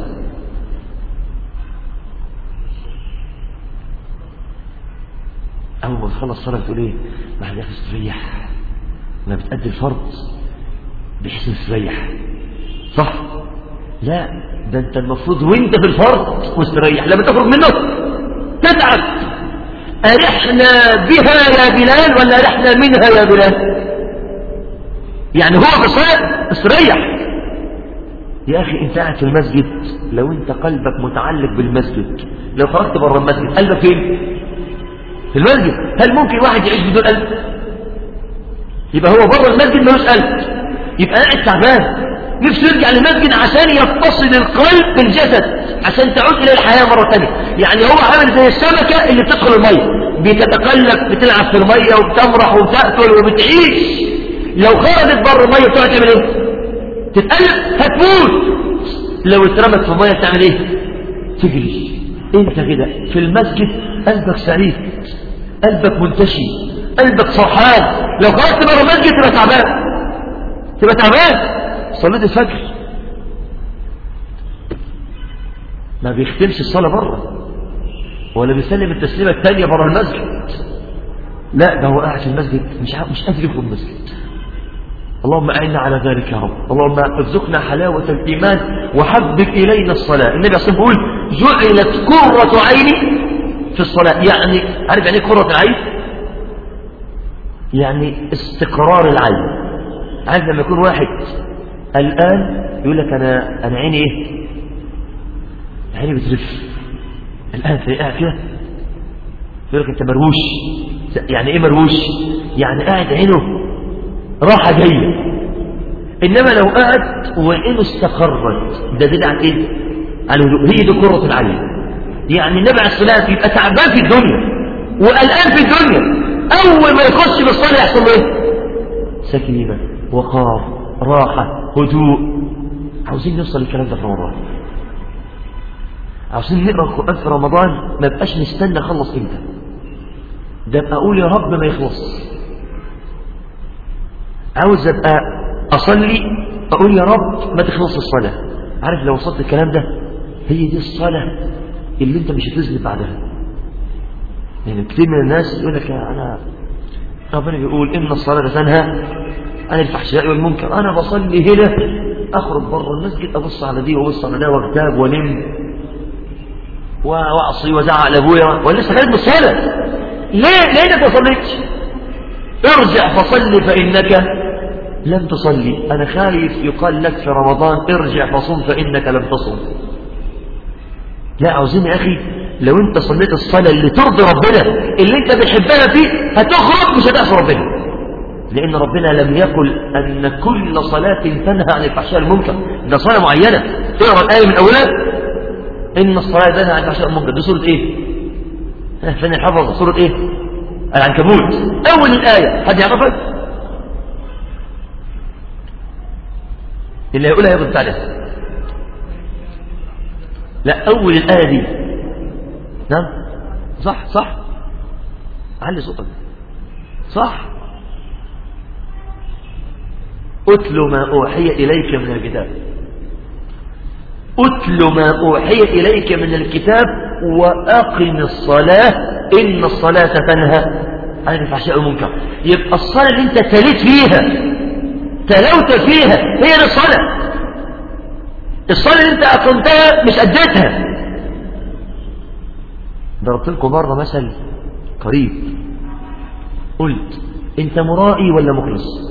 أول ما تخلص صلاة تقول إيه؟ ما يا أخي استريح ما بتأدي الفرض بحيث تستريح صح؟ لا ده أنت المفروض وأنت في الفرض مستريح لما تخرج منه تتعب أرحنا بها يا بلال ولا أرحنا منها يا بلال؟ يعني هو في الصلاة استريح يا أخي أنت قاعد في المسجد لو أنت قلبك متعلق بالمسجد لو خرجت بره المسجد قلبك فين؟ في المسجد هل ممكن واحد يعيش بدون قلب يبقى هو بره المسجد ملوش قلب يبقى قاعد تعبان نفسه يرجع للمسجد عشان يتصل القلب بالجسد عشان تعود الى الحياه مره ثانيه يعني هو عامل زي السمكه اللي بتدخل الميه بتتقلب بتلعب في الميه وبتمرح وبتاكل وبتعيش لو خرجت بره الميه بتقعد تعمل ايه تتقلب هتموت لو اترمت في الميه تعمل ايه تجري انت كده في المسجد قلبك سعيد قلبك منتشي قلبك فرحان لو خرجت بره المسجد تبقى تعبان تبقى تعبان صليت الفجر ما بيختمش الصلاة بره ولا بيسلم التسليمة الثانية بره المسجد لا ده هو قاعد في المسجد مش عارف مش قادر يدخل المسجد اللهم أعنا على ذلك يا رب اللهم ارزقنا حلاوة الإيمان وحبب إلينا الصلاة النبي صلى الله عليه وسلم يقول جعلت قرة عيني في الصلاة يعني عارف يعني قرة العين يعني استقرار العين عارف لما يكون واحد الآن يقول لك أنا أنا عيني إيه عيني بترف الآن في قاعد كده يقول لك أنت مرووش يعني إيه مرووش يعني قاعد عينه راحة جاية إنما لو قعد وعينه استقرت ده دليل على إيه؟ على الهدوء هي دي قرة العين يعني النبي عليه الصلاة يبقى تعبان في الدنيا وقلقان في الدنيا أول ما يخش بالصلاة يحصل له إيه؟ سكينة وقار راحة هدوء عاوزين نوصل للكلام ده في رمضان عاوزين نقرا القرآن في رمضان ما بقاش نستنى اخلص امتى ده ابقى اقول يا رب ما يخلص عاوز ابقى اصلي أقول يا رب ما تخلص الصلاة عارف لو وصلت الكلام ده هي دي الصلاة اللي انت مش هتذنب بعدها يعني كتير من الناس يقول لك أنا ربنا بيقول إن الصلاة تنهى عن الفحشاء والمنكر أنا بصلي هنا أخرج بره المسجد أبص على دي وأبص على ده واغتاب ونم وأعصي وزعق لأبويا ولا لسه خارج بالصلاة ليه؟ ليه انك ما صليتش؟ ارجع فصل فإنك لم تصلي أنا خايف يقال لك في رمضان ارجع فصم فإنك لم تصم لا عاوزين يا أخي لو أنت صليت الصلاة اللي ترضي ربنا اللي أنت بتحبها فيه هتخرج مش هتعصي ربنا لأن ربنا لم يقل أن كل صلاة تنهى عن الفحشاء المنكر ده صلاة معينة تقرأ الآية من أولها إن الصلاة تنهى عن الفحشاء المنكر دي سورة إيه؟ فين الحفظ سورة إيه؟ العنكبوت أول الآية حد يعرفها؟ اللي هيقولها يرد عليها لا أول الآية دي نعم صح صح علي صوتك صح أتل ما أوحي إليك من الكتاب أتل ما أوحي إليك من الكتاب وأقم الصلاة إن الصلاة تنهى عن الفحشاء والمنكر يبقى الصلاة اللي أنت تليت فيها تلوت فيها هي دي الصلاة الصلاة اللي أنت أقمتها مش أديتها ضربت لكم مرة مثل قريب قلت أنت مرائي ولا مخلص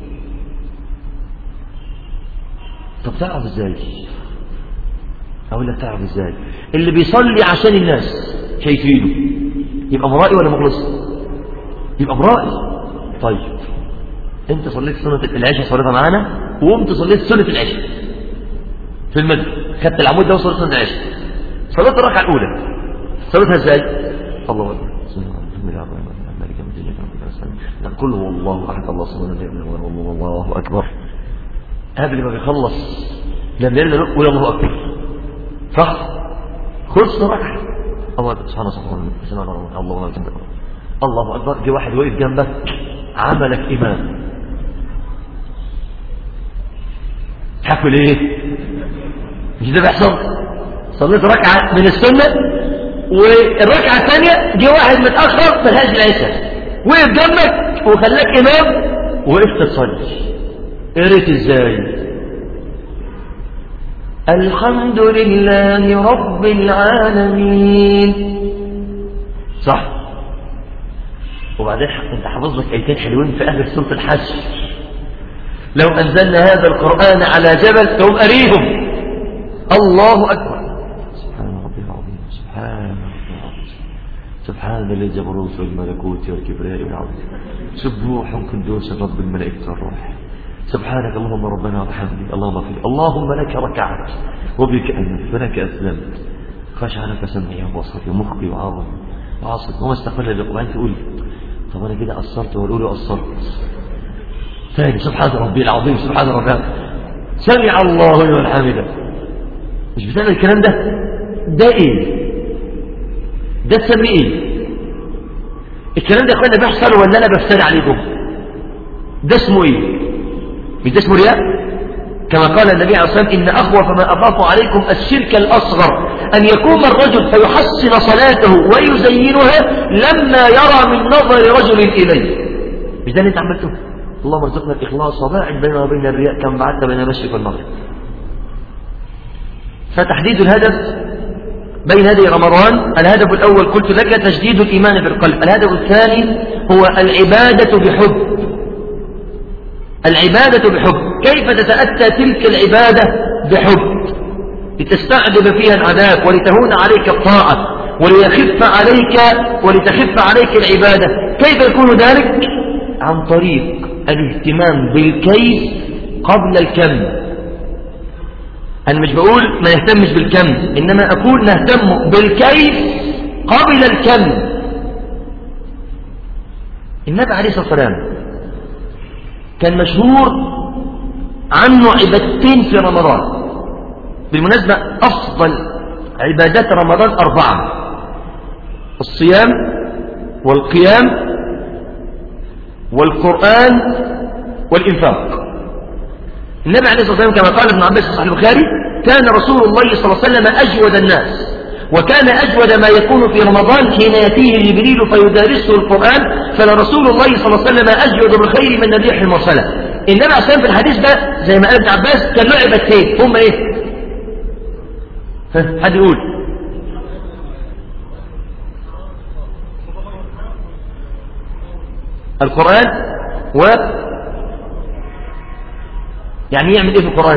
طب تعرف ازاي اقول لك تعرف ازاي اللي بيصلي عشان الناس شايفينه يبقى مرائي ولا مخلص يبقى مرائي طيب انت صليت سنة العشاء صليتها معانا وقمت صليت سنة العشاء في المسجد خدت العمود ده وصليت سنة العشاء صليت الركعة الأولى صليتها ازاي الله أكبر بسم الله الرحمن الرحيم مالك يوم الدين لا قل هو الله أحد الله صلى الله الله أكبر قبل ما بيخلص لما يرجع يقول الله أكبر صح خلص ركعة الله سبحانه سبحانه سبحانه الله أكبر الله أكبر جه واحد وقف جنبك عملك إمام تحكوا ليه مش ده بيحصل صليت ركعة من السنة والركعة الثانية جه واحد متأخر ملهاش العشاء وقف جنبك وخلاك إمام وقفت تصلي قريت ازاي الحمد لله رب العالمين صح وبعدين انت حافظ لك ايتين حلوين في اخر سوره الحشر لو انزلنا هذا القران على جبل تقوم قريهم الله اكبر سبحان ربي العظيم سبحان ربي العظيم سبحان الذي جبروت والملكوت والكبرياء والعظيم سبوح قدوس رب الملائكه والروح سبحانك اللهم ربنا وبحمدك اللهم اغفر اللهم لك ركعت وبك امنت ولك اسلمت خشع لك سمعي وبصري ومخي وعظمي وعصري وما استقبل لك وبعدين تقول طب انا كده قصرت واقول قصرت ثاني سبحان ربي العظيم سبحان ربي سمع الله لمن حمده مش بتعمل الكلام ده ده ايه ده تسميه ايه الكلام ده يا اخوانا بيحصل ولا انا بفتري عليكم ده اسمه ايه مش ده اسمه رياء كما قال النبي عليه الصلاة والسلام إن أخوف ما أخاف عليكم الشرك الأصغر أن يقوم الرجل فيحسن صلاته ويزينها لما يرى من نظر رجل إليه مش ده اللي أنت عملته اللهم ارزقنا الإخلاص وباعد بيننا وبين الرياء كما بعدت بين المشرق والمغرب فتحديد الهدف بين هذه رمضان الهدف الأول قلت لك تجديد الإيمان بالقلب الهدف الثاني هو العبادة بحب العبادة بحب كيف تتأتى تلك العبادة بحب لتستعجب فيها العذاب ولتهون عليك الطاعة وليخف عليك ولتخف عليك العبادة كيف يكون ذلك عن طريق الاهتمام بالكيف قبل الكم أنا مش بقول ما نهتمش بالكم إنما أقول نهتم بالكيف قبل الكم النبي عليه الصلاة والسلام كان مشهور عنه عبادتين في رمضان بالمناسبة أفضل عبادات رمضان أربعة الصيام والقيام والقرآن والإنفاق النبي عليه الصلاة والسلام كما قال ابن عباس في صحيح البخاري كان رسول الله صلى الله عليه وسلم أجود الناس وكان أجود ما يكون في رمضان حين يأتيه جبريل فيدارسه القرآن فلرسول الله صلى الله عليه وسلم أجود بالخير من الريح المرسلة النبي عليه الصلاة في الحديث ده زي ما قال ابن عباس كان له عبادتين هم ايه؟ حد يقول القرآن و يعني يعمل ايه في القرآن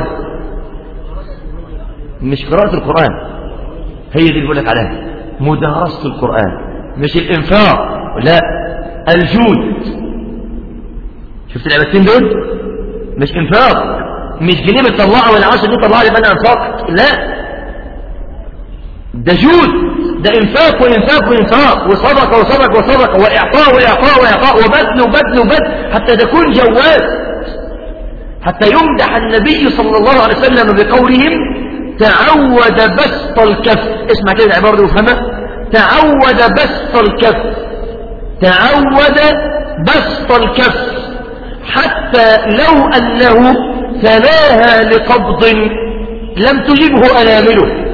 مش قراءة القرآن هي دي اللي بقول لك عليها مدارسة القرآن مش الإنفاق لا الجود شفت العبادتين دول مش إنفاق مش جنيه بتطلعه ولا 10 جنيه طلعها يبقى أنا أنفقت لا ده جود ده إنفاق وإنفاق وإنفاق وصدق وصدق وصدق وإعطاء وإعطاء وإعطاء وبذل وبذل وبذل حتى تكون جواد حتى يمدح النبي صلى الله عليه وسلم بقولهم تعود بسط الكف اسمع كده العبارة دي وفهمها تعود بسط الكف تعود بسط الكف حتى لو أنه ثناها لقبض لم تجبه أنامله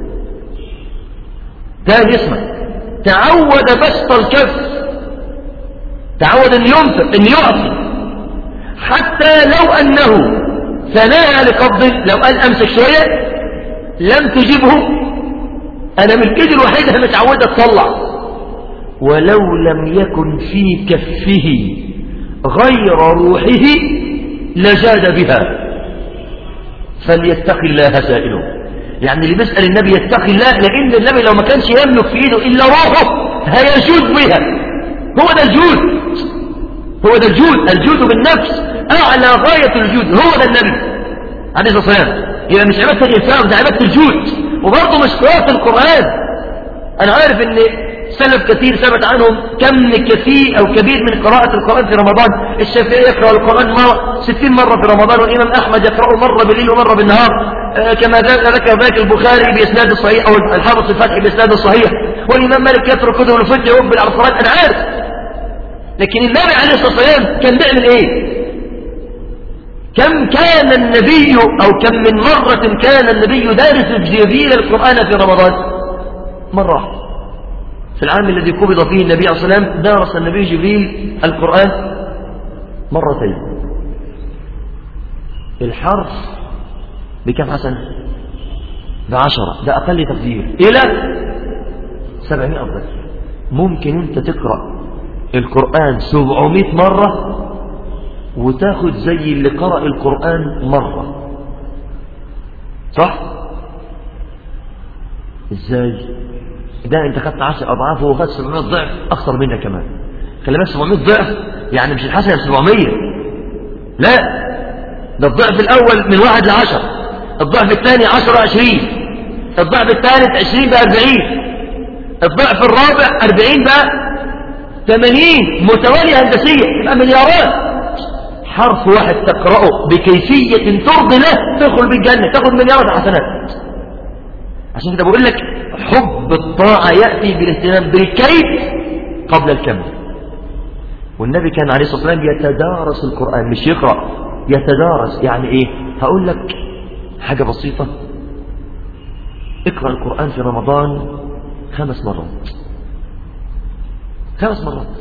تاني اسمع تعود بسط الكف تعود أن ينفق أن يعطي حتى لو أنه ثناها لقبض لو قال أمسك شوية لم تجبه أنا من الإيد الوحيدة متعودة تطلع ولو لم يكن في كفه غير روحه لجاد بها فليتق الله سائله يعني اللي بيسأل النبي يتقي الله لأن النبي لو ما كانش يملك في إيده إلا روحه هيجود بها هو ده الجود هو ده الجود الجود بالنفس أعلى غاية الجود هو ده النبي عليه الصلاة والسلام يبقى مش عبادة الإنفاق ده عبادة الجود وبرضه مش قراءة القرآن أنا عارف إن سلف كثير ثبت عنهم كم كثير أو كبير من قراءة القرآن في رمضان الشافعي يقرأ القرآن مرة ستين مرة في رمضان والإمام أحمد يقرأه مرة بالليل ومرة بالنهار آه كما ذكر ذاك البخاري بإسناد الصحيح أو الحافظ الفتح بإسناد الصحيح والإمام مالك يترك كتب الفقه ويقبل على القرآن أنا عارف لكن النبي عليه الصلاة والسلام كان بيعمل إيه كم كان النبي أو كم من مرة كان النبي دارس جبريل القرآن في رمضان مرة واحدة في العام الذي قبض فيه النبي عليه الصلاة والسلام دارس النبي جبريل القرآن مرتين الحرف بكم حسنة بعشرة ده أقل تقدير إلى سبعمائة أفضل ممكن أنت تقرأ القرآن سبعمائة مرة وتاخد زي اللي قرأ القرآن مرة صح ازاي ده انت خدت عشر اضعاف وهو خد 700 ضعف اكثر منك كمان خلي بالك 700 ضعف يعني مش الحسنه 700 لا ده الضعف الاول من واحد لعشر الضعف الثاني 10 20 الضعف الثالث 20 بقى 40 الضعف الرابع 40 بقى 80 متوالية هندسية يبقى مليارات حرف واحد تقرأه بكيفية ترضي له تدخل بالجنة تاخد مليارات حسنات عشان كده بقول لك حب الطاعة يأتي بالاهتمام بالكيف قبل الكم والنبي كان عليه الصلاة والسلام يتدارس القرآن مش يقرأ يتدارس يعني ايه هقول لك حاجة بسيطة اقرأ القرآن في رمضان خمس مرات خمس مرات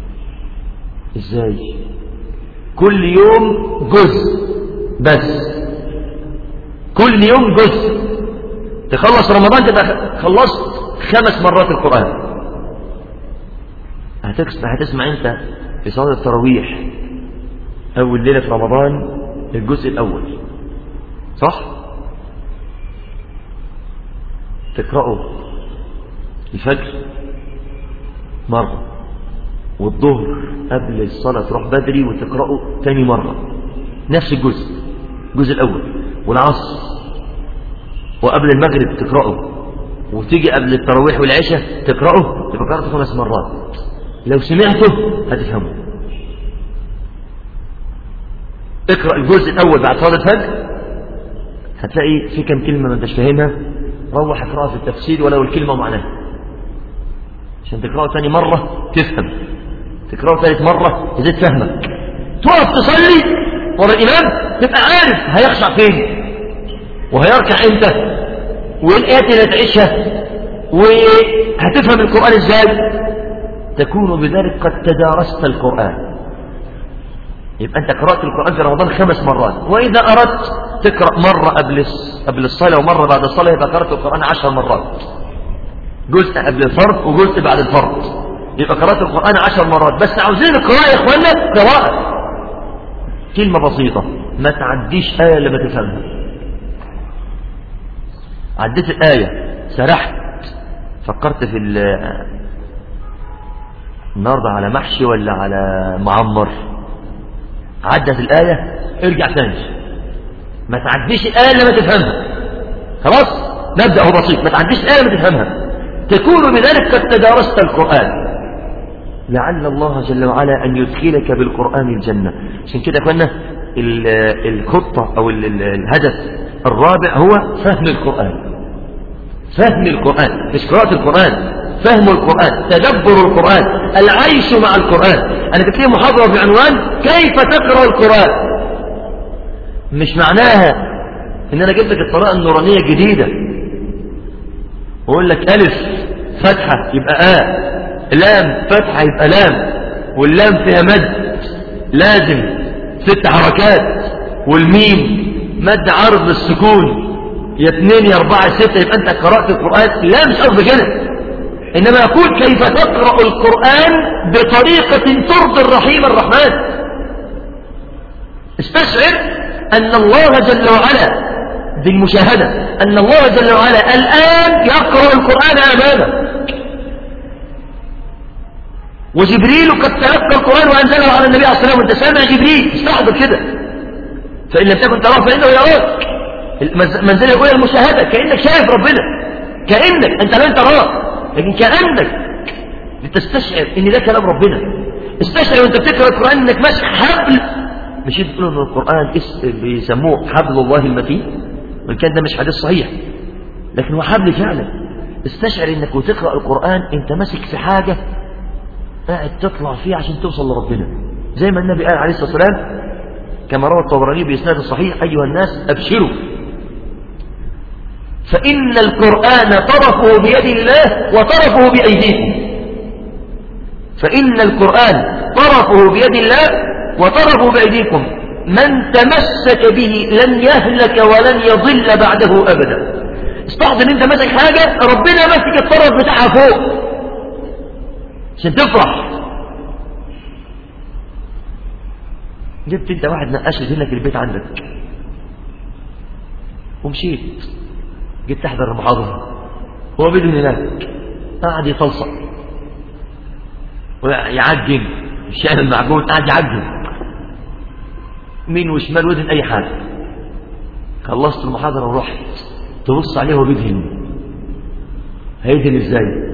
ازاي كل يوم جزء بس كل يوم جزء تخلص رمضان تبقى خلصت خمس مرات القرآن هتسمع هتسمع انت في صلاة التراويح أول ليلة في رمضان الجزء الأول صح؟ تقرأه الفجر مرة والظهر قبل الصلاة تروح بدري وتقرأه تاني مرة نفس الجزء الجزء الأول والعصر وقبل المغرب تقرأه وتيجي قبل التراويح والعشاء تقرأه تبقى قرأته خمس مرات لو سمعته هتفهمه اقرأ الجزء الأول بعد صلاة الفجر هتلاقي في كم كلمة ما انتش فاهمها روح اقرأها في التفسير ولو الكلمة معناها عشان تقرأه ثاني مرة تفهم تقرأه ثالث مرة تزيد فهمك تقف تصلي ورا الإمام تبقى عارف هيخشع فين وهيركع امتى وايه الآيات اللي هتعيشها وهتفهم القرآن ازاي تكون بذلك قد تدارست القرآن يبقى أنت قرأت القرآن في رمضان خمس مرات وإذا أردت تقرأ مرة قبل قبل الصلاة ومرة بعد الصلاة يبقى قرأت القرآن عشر مرات جزء قبل الفرض وجزء بعد الفرض يبقى قرأت القرآن عشر مرات بس عاوزين القراءة يا إخوانا قراءة كلمة بسيطة ما تعديش آية لما تفهمها عديت الآية سرحت فكرت في النهاردة على محشي ولا على معمر عدت الآية ارجع تاني ما تعديش الآية لما تفهمها خلاص نبدأ هو بسيط ما تعديش الآية لما تفهمها تكون بذلك قد تدارست القرآن لعل الله جل وعلا أن يدخلك بالقرآن الجنة عشان كده قلنا الخطة أو الهدف الرابع هو فهم القرآن فهم القرآن مش قراءة القرآن فهم القرآن تدبر القرآن العيش مع القرآن أنا كنت لي محاضرة بعنوان كيف تقرأ القرآن مش معناها إن أنا جبت لك الطريقة النورانية جديدة وأقول لك ألف فتحة يبقى آ لام فتحة يبقى لام واللام فيها مد لازم ست حركات والميم مد عرض للسكون يا اثنين يا اربعة يا ستة يبقى انت قرأت القرآن لا مش قصدي كده انما يقول كيف تقرأ القرآن بطريقة ترضي الرحيم الرحمن استشعر ان الله جل وعلا بالمشاهدة ان الله جل وعلا الان يقرأ القرآن امامك وجبريل قد تلقى القرآن وأنزله على النبي عليه الصلاة والسلام وانت سامع جبريل استحضر كده فإن لم تكن تراه فإنه يراك المنزلة الأولى المشاهدة كأنك شايف ربنا كأنك أنت لن تراه لكن كأنك لتستشعر إن ده كلام ربنا استشعر وانت بتقرأ القرآن إنك ماسك حبل مش تقول إن القرآن بيسموه حبل الله المتين وإن كان ده مش حديث صحيح لكن هو حبل فعلا استشعر إنك وتقرأ القرآن أنت ماسك في حاجة قاعد تطلع فيه عشان توصل لربنا زي ما النبي قال عليه الصلاة والسلام كما روى الطبراني بإسناد صحيح أيها الناس أبشروا فإن القرآن طرفه بيد الله وطرفه بأيديكم فإن القرآن طرفه بيد الله وطرفه بأيديكم من تمسك به لن يهلك ولن يضل بعده أبدا استحضر ان انت ماسك حاجة ربنا ماسك الطرف بتاعها فوق عشان تفرح جبت انت واحد نقاش لك البيت عندك ومشيت جيت تحضر المحاضرة هو بدون هناك قاعد يتلصق ويعجن مش يعمل معجون قاعد يعجن مين وشمال ودن اي حاجة خلصت المحاضرة ورحت تبص عليه وهو بيدهن هيدهن ازاي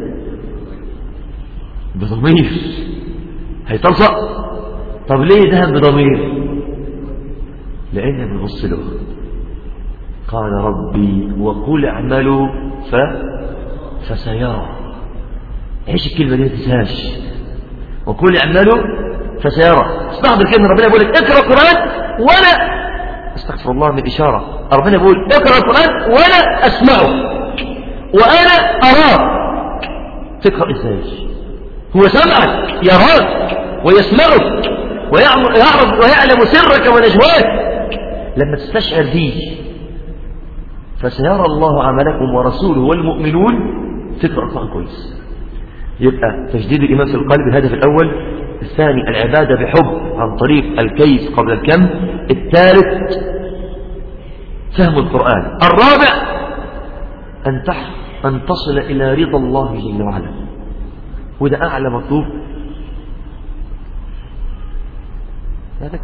بضمير هيتلصق طب ليه دهن بضمير لأنه بيبص له قال ربي وقل اعملوا ف فسيرى ايش الكلمة دي ما تنساش وقل اعملوا فسيرى استحضر كلمة ربنا يقول لك اقرأ القرآن ولا استغفر الله من إشارة ربنا يقول اقرأ القرآن ولا أسمعه وأنا أراه تقرأ إزاي هو سمعك يراك ويسمعك ويعرف ويعلم سرك ونجواك لما تستشعر دي فسيرى الله عملكم ورسوله والمؤمنون تقرأ القرآن كويس يبقى تجديد الإيمان في القلب الهدف الأول الثاني العبادة بحب عن طريق الكيف قبل الكم الثالث فهم القرآن الرابع أن تح أن تصل إلى رضا الله جل وعلا وده أعلى مطلوب هذا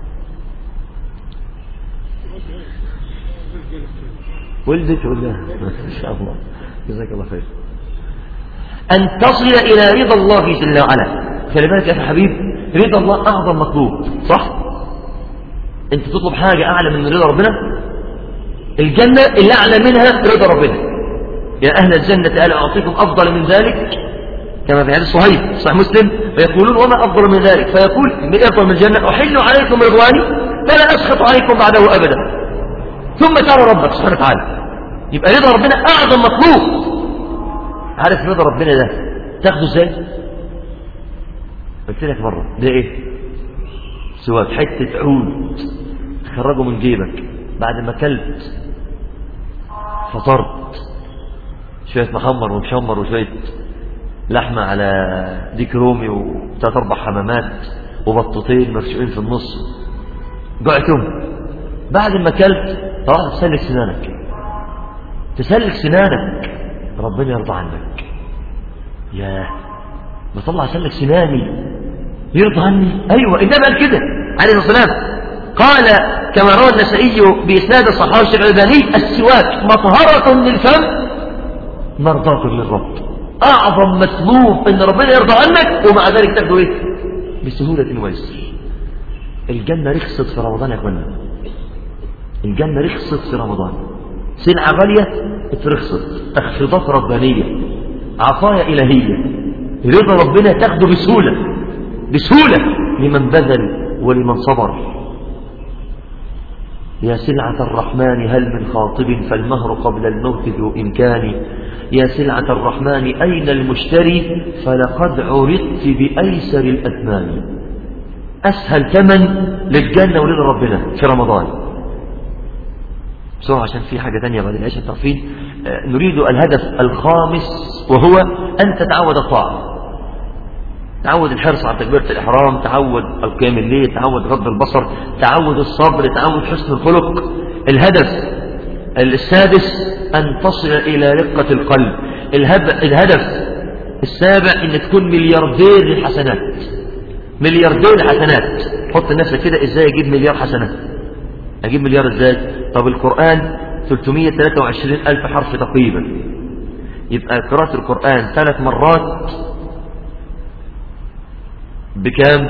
ولدت ولا ما شاء الله جزاك الله خير أن تصل إلى رضا الله جل وعلا خلي بالك يا حبيب رضا الله أعظم مطلوب صح أنت تطلب حاجة أعلى من رضا ربنا الجنة اللي أعلى منها رضا ربنا يا أهل الجنة ألا أعطيكم أفضل من ذلك كما في حديث صحيح صحيح مسلم فيقولون وما أفضل من ذلك فيقول أفضل من الجنة أحل عليكم رضواني فلا أسخط عليكم بعده أبدا ثم ترى ربك سبحانه وتعالى يبقى رضا ربنا أعظم مطلوب عارف رضا ربنا ده تاخده ازاي قلت لك مرة ده ايه سواك حتة عود تخرجه من جيبك بعد ما كلت فطرت شوية محمر ومشمر وشوية لحمة على ديك رومي وثلاث أربع حمامات وبطتين مرشوقين في النص جعتم بعد ما كلت طبعا تسلك سنانك تسلك سنانك ربنا يرضى عنك ياه بطلع سلك سناني يرضى عني أيوة إنما قال كده عليه الصلاة والسلام قال كما روى النسائي بإسناد الصحابي الشيخ الألباني السواك مطهرة للفم مرضاة للرب أعظم مطلوب إن ربنا يرضى عنك ومع ذلك تاخده إيه بسهولة ويسر الجنة رخصت في رمضان يا أخوانا الجنة رخصت في رمضان سلعة غالية اترخصت تخفيضات ربانية عطايا إلهية رضا ربنا تاخده بسهولة بسهولة لمن بذل ولمن صبر يا سلعة الرحمن هل من خاطب فالمهر قبل الموت ذو إمكان يا سلعة الرحمن أين المشتري فلقد عرضت بأيسر الأثمان أسهل ثمن للجنة ولد ربنا في رمضان بسرعة عشان في حاجة تانية بعد العشاء التعفين نريد الهدف الخامس وهو أن تتعود الطاعة تعود الحرص على تكبيرة الإحرام تعود القيام الليل تعود غض البصر تعود الصبر تعود حسن الخلق الهدف السادس أن تصل إلى رقة القلب الهدف السابع أن تكون ملياردير الحسنات ملياردير الحسنات حط نفسك كده إزاي أجيب مليار حسنات أجيب مليار إزاي طب القرآن 323 ألف حرف تقريبا يبقى قراءة القرآن ثلاث مرات بكام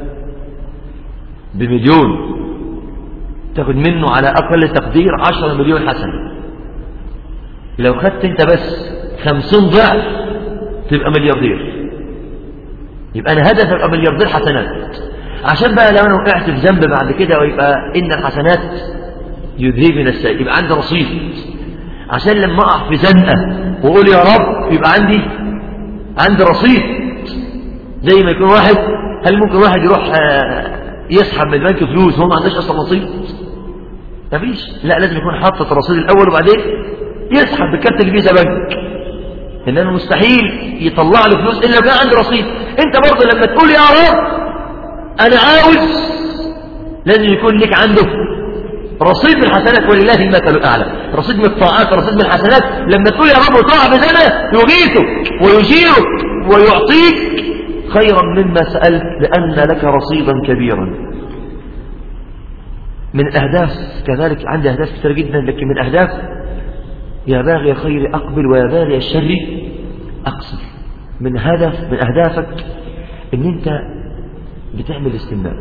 بمليون تاخد منه على أقل تقدير عشرة مليون حسنة لو خدت انت بس خمسين ضعف تبقى ملياردير يبقى أنا هدف أبقى ملياردير حسنات عشان بقى لو أنا وقعت في ذنب بعد كده ويبقى إن الحسنات يذهبن السيء يبقى عندي رصيد عشان لما أقع في زنقة وأقول يا رب يبقى عندي عندي رصيد زي ما يكون واحد هل ممكن واحد يروح يسحب من البنك فلوس وهو ما عندهش اصلا رصيد مفيش لا لازم يكون حاطط الرصيد الاول وبعدين يسحب بكارت الفيزا بنك انما مستحيل يطلع له فلوس الا لو كان عنده رصيد انت برضه لما تقول يا رب انا عاوز لازم يكون لك عنده رصيد من الحسنات ولله المثل الاعلى رصيد من الطاعات رصيد من الحسنات لما تقول يا رب طاعه بسنه يغيثك ويجيرك ويعطيك خيرا مما سألت لأن لك رصيدا كبيرا من الأهداف كذلك عندي أهداف كثيرة جدا لكن من الأهداف يا باغي الخير أقبل ويا باغي الشر أقصر من هدف من أهدافك إن أنت بتعمل استماع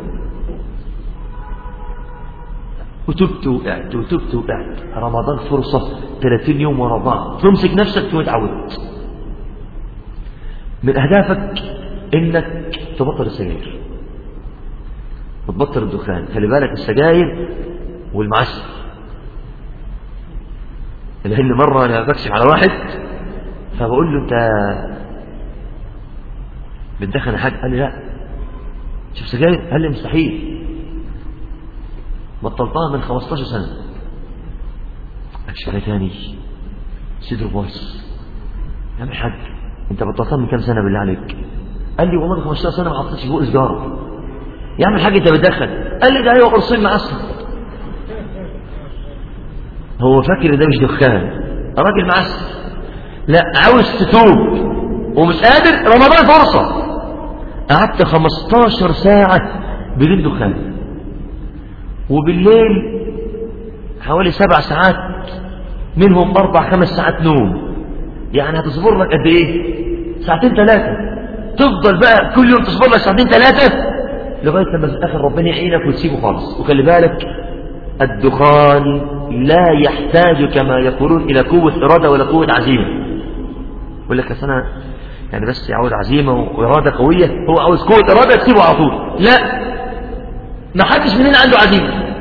وتبت وقعت وتبت وقعت رمضان فرصة 30 يوم ورا بعض تمسك نفسك وتعودت من أهدافك انك تبطل السجاير وتبطل الدخان خلي بالك السجاير والمعسل لان مره انا بكشف على واحد فبقول له انت بتدخن حاجه قال لي لا شوف سجاير قال لي مستحيل بطلتها من 15 سنه اكشف عليه تاني صدره بايظ يا عم الحاج انت بطلتها من كام سنه بالله عليك قال لي والله 15 سنه ما حطيتش فوق سجاره يا عم الحاج انت بتدخن قال لي ده ايوه قرصين معسل هو فاكر ده مش دخان راجل معسل لا عاوز تتوب ومش قادر رمضان فرصه قعدت 15 ساعه بدون دخان وبالليل حوالي سبع ساعات منهم اربع خمس ساعات نوم يعني هتصبر لك قد ايه ساعتين ثلاثه تفضل بقى كل يوم تصبر لك ساعتين ثلاثة لغاية لما في الآخر ربنا يعينك وتسيبه خالص وخلي بالك الدخان لا يحتاج كما يقولون إلى قوة إرادة ولا قوة عزيمة يقول لك أنا يعني بس يعود عزيمة وإرادة قوية هو عاوز قوة إرادة تسيبه على طول لا ما حدش مننا عنده عزيمة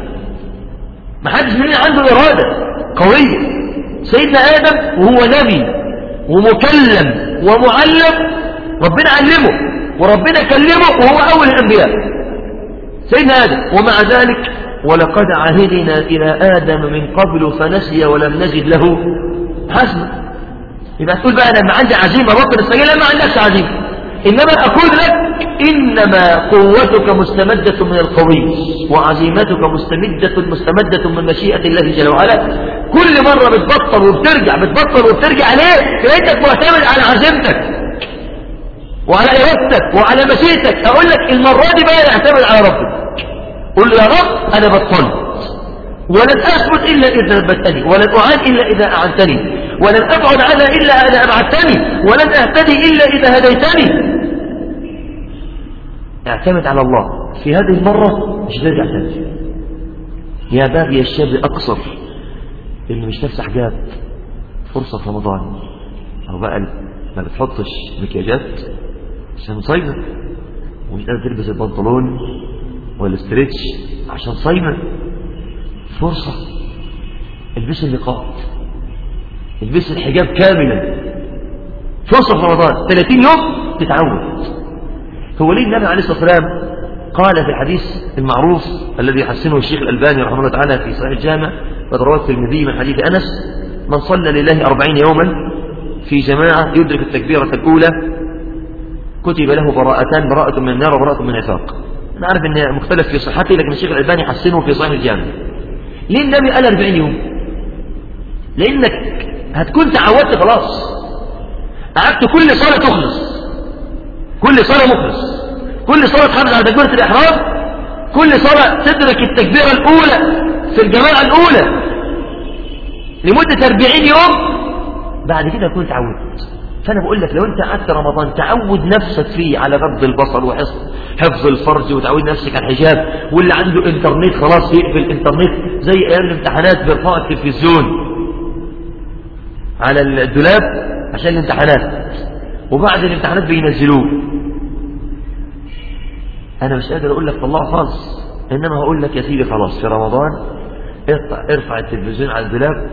ما حدش مننا عنده إرادة قوية سيدنا آدم وهو نبي ومكلم ومعلم ربنا علمه وربنا كلمه وهو أول الأنبياء سيدنا آدم ومع ذلك ولقد عهدنا إلى آدم من قبل فنسي ولم نجد له حسنا يبقى تقول بقى أنا ما عندي عزيمة ربنا استجيل ما عندكش عزيمة إنما أقول لك إنما قوتك مستمدة من القوي وعزيمتك مستمدة مستمدة من مشيئة الله جل وعلا كل مرة بتبطل وبترجع بتبطل وبترجع ليه؟ لأنك معتمد على عزيمتك وعلى إرادتك وعلى مشيئتك أقول لك المرة دي بقى اعتمد على ربك قل له يا رب أنا بطلت ولن أثبت إلا إذا ثبتني ولن أعاد إلا إذا أعنتني ولن أبعد عنها إلا إذا أبعدتني ولن أهتدي إلا إذا هديتني اعتمد على الله في هذه المرة مش ترجع تاني يا باغي الشاب أقصر اللي مش تفتح جاب فرصة في رمضان أو بقى ما بتحطش مكياجات عشان صايمة ومش قادر تلبس البنطلون والاستريتش عشان صايمة فرصة البس النقاب البس الحجاب كاملا فرصة في رمضان 30 يوم تتعود هو ليه النبي عليه الصلاة والسلام قال في الحديث المعروف الذي يحسنه الشيخ الألباني رحمه الله تعالى في صحيح الجامع قد رواه الترمذي من حديث أنس من صلى لله أربعين يوما في جماعة يدرك التكبيرة الأولى كتب له براءتان براءة من النار وبراءة من النفاق أنا عارف أن مختلف في صحته لكن الشيخ الألباني حسنه في صحيح الجامع ليه النبي قال 40 يوم لأنك هتكون تعودت خلاص قعدت كل صلاة تخلص كل صلاة مخلص كل صلاة تحافظ على تكبيرة الإحرام كل صلاة تدرك التكبيرة الأولى في الجماعة الأولى لمدة 40 يوم بعد كده تكون تعودت فأنا بقول لك لو أنت قعدت رمضان تعود نفسك فيه على غض البصر وحفظ الفرج وتعود نفسك على الحجاب واللي عنده انترنت خلاص يقفل الانترنت زي أيام الامتحانات بيرفعوا التلفزيون على الدولاب عشان الامتحانات وبعد الامتحانات بينزلوه أنا مش قادر أقول لك طلعه خالص إنما هقول لك يا سيدي خلاص في رمضان ارفع, ارفع التلفزيون على الدولاب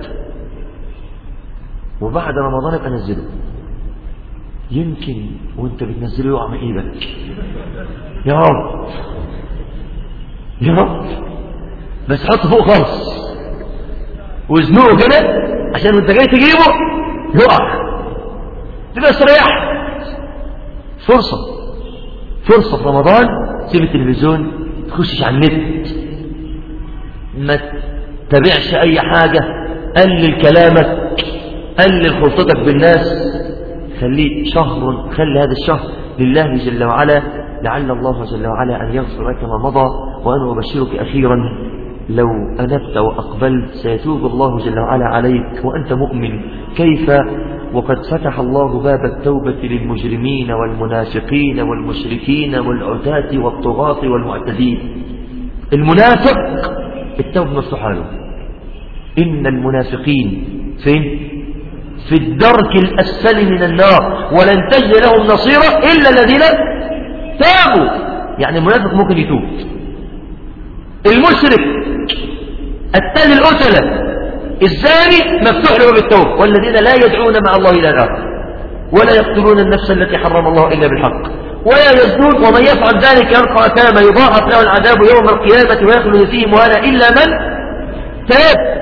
وبعد رمضان ابقى نزله يمكن وانت بتنزله يقع من ايدك يا رب يا رب بس حطه فوق خالص وزنوه كده عشان وانت جاي تجيبه يقع تبقى استريحت فرصة فرصة في رمضان سيب التلفزيون تخشش على النت ما تتابعش اي حاجة قلل كلامك قلل خلطتك بالناس خليه شهر خلي هذا الشهر لله جل وعلا لعل الله جل وعلا أن يغفر لك ما مضى وأنا أبشرك أخيرا لو أنبت وأقبلت سيتوب الله جل وعلا عليك وأنت مؤمن كيف وقد فتح الله باب التوبة للمجرمين والمنافقين والمشركين والعتاة والطغاة والمعتدين المنافق التوبة مفتوحة له إن المنافقين فين في الدرك الأسفل من النار ولن تجد لهم نصيرا إلا الذين تابوا يعني المنافق ممكن يتوب المشرك التالي الأسلة الزاني مفتوح له بالتوب والذين لا يدعون مع الله إلى الآخر ولا يقتلون النفس التي حرم الله إلا بالحق ولا يزنون ومن يفعل ذلك يلقى أثاما يضاعف له العذاب يوم القيامة ويخلد فيه مهانا إلا من تاب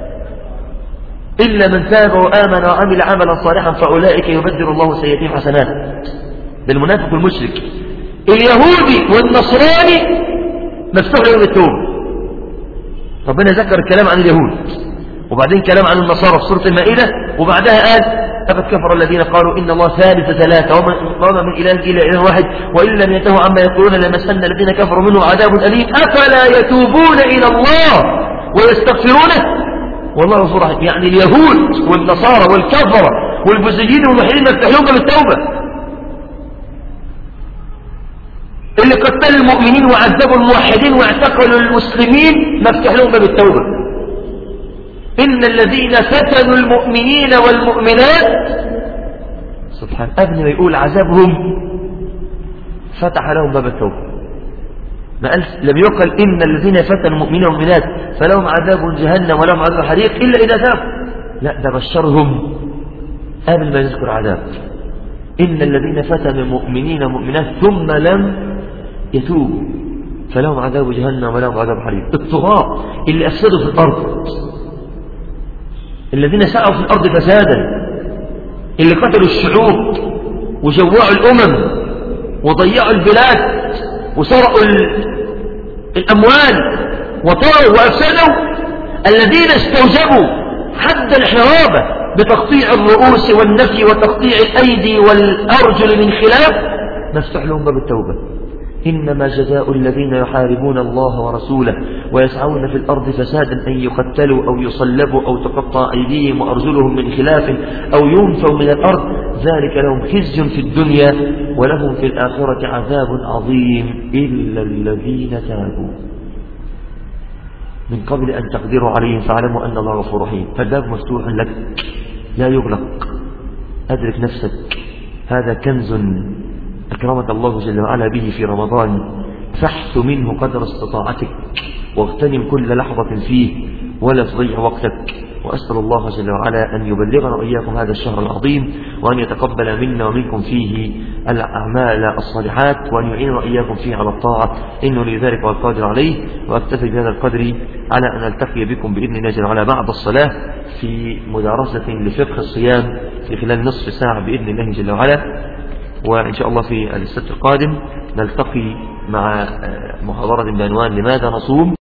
إلا من تاب وآمن وعمل عملا صالحا فأولئك يبدل الله سيئاتهم حسنات ده المنافق والمشرك اليهودي والنصراني مفتوح لهم التوبة ربنا ذكر الكلام عن اليهود وبعدين كلام عن النصارى في سورة المائدة وبعدها قال أفت كفر الذين قالوا إن الله ثالث ثلاثة وما من إله إلا إله واحد وإن لم ينتهوا عما يقولون لمسن الذين كفروا منهم عذاب أليم أفلا يتوبون إلى الله ويستغفرونه والله غفور رحيم يعني اليهود والنصارى والكفرة والبوذيين والملحدين مفتح لهم بالتوبة اللي قتلوا المؤمنين وعذبوا الموحدين واعتقلوا المسلمين مفتح لهم بالتوبة إن الذين فتنوا المؤمنين والمؤمنات سبحان قبل ما يقول عذابهم فتح لهم باب التوبة ما قال لم يقل إن الذين فتنوا المؤمنين والمؤمنات فلهم عذاب جهنم ولهم عذاب حريق إلا إذا تابوا لا ده بشرهم قبل ما يذكر عذاب إن الذين فتنوا المؤمنين والمؤمنات ثم لم يتوبوا فلهم عذاب جهنم ولهم عذاب حريق الطغاة اللي أفسدوا في الأرض الذين سعوا في الأرض فسادا اللي قتلوا الشعوب وجوعوا الأمم وضيعوا البلاد وسرقوا الأموال وطغوا وأفسدوا الذين استوجبوا حد الحرابة بتقطيع الرؤوس والنفي وتقطيع الأيدي والأرجل من خلاف مفتوح لهم باب التوبة إنما جزاء الذين يحاربون الله ورسوله ويسعون في الأرض فسادا أن يقتلوا أو يصلبوا أو تقطع أيديهم وأرجلهم من خلاف أو ينفوا من الأرض ذلك لهم خزي في الدنيا ولهم في الآخرة عذاب عظيم إلا الذين تابوا من قبل أن تقدروا عليهم فاعلموا أن الله غفور رحيم فالباب مفتوح لك لا يغلق أدرك نفسك هذا كنز أكرمك الله جل وعلا به في رمضان فاحث منه قدر استطاعتك واغتنم كل لحظة فيه ولا تضيع وقتك وأسأل الله جل وعلا أن يبلغنا وإياكم هذا الشهر العظيم وأن يتقبل منا ومنكم فيه الأعمال الصالحات وأن يعيننا وإياكم فيه على الطاعة إنه لذلك والقادر عليه وأكتفي بهذا القدر على أن ألتقي بكم بإذن الله جل وعلا بعد الصلاة في مدارسة لفقه الصيام في خلال نصف ساعة بإذن الله جل وعلا وإن شاء الله في السبت القادم نلتقي مع محاضرة بعنوان لماذا نصوم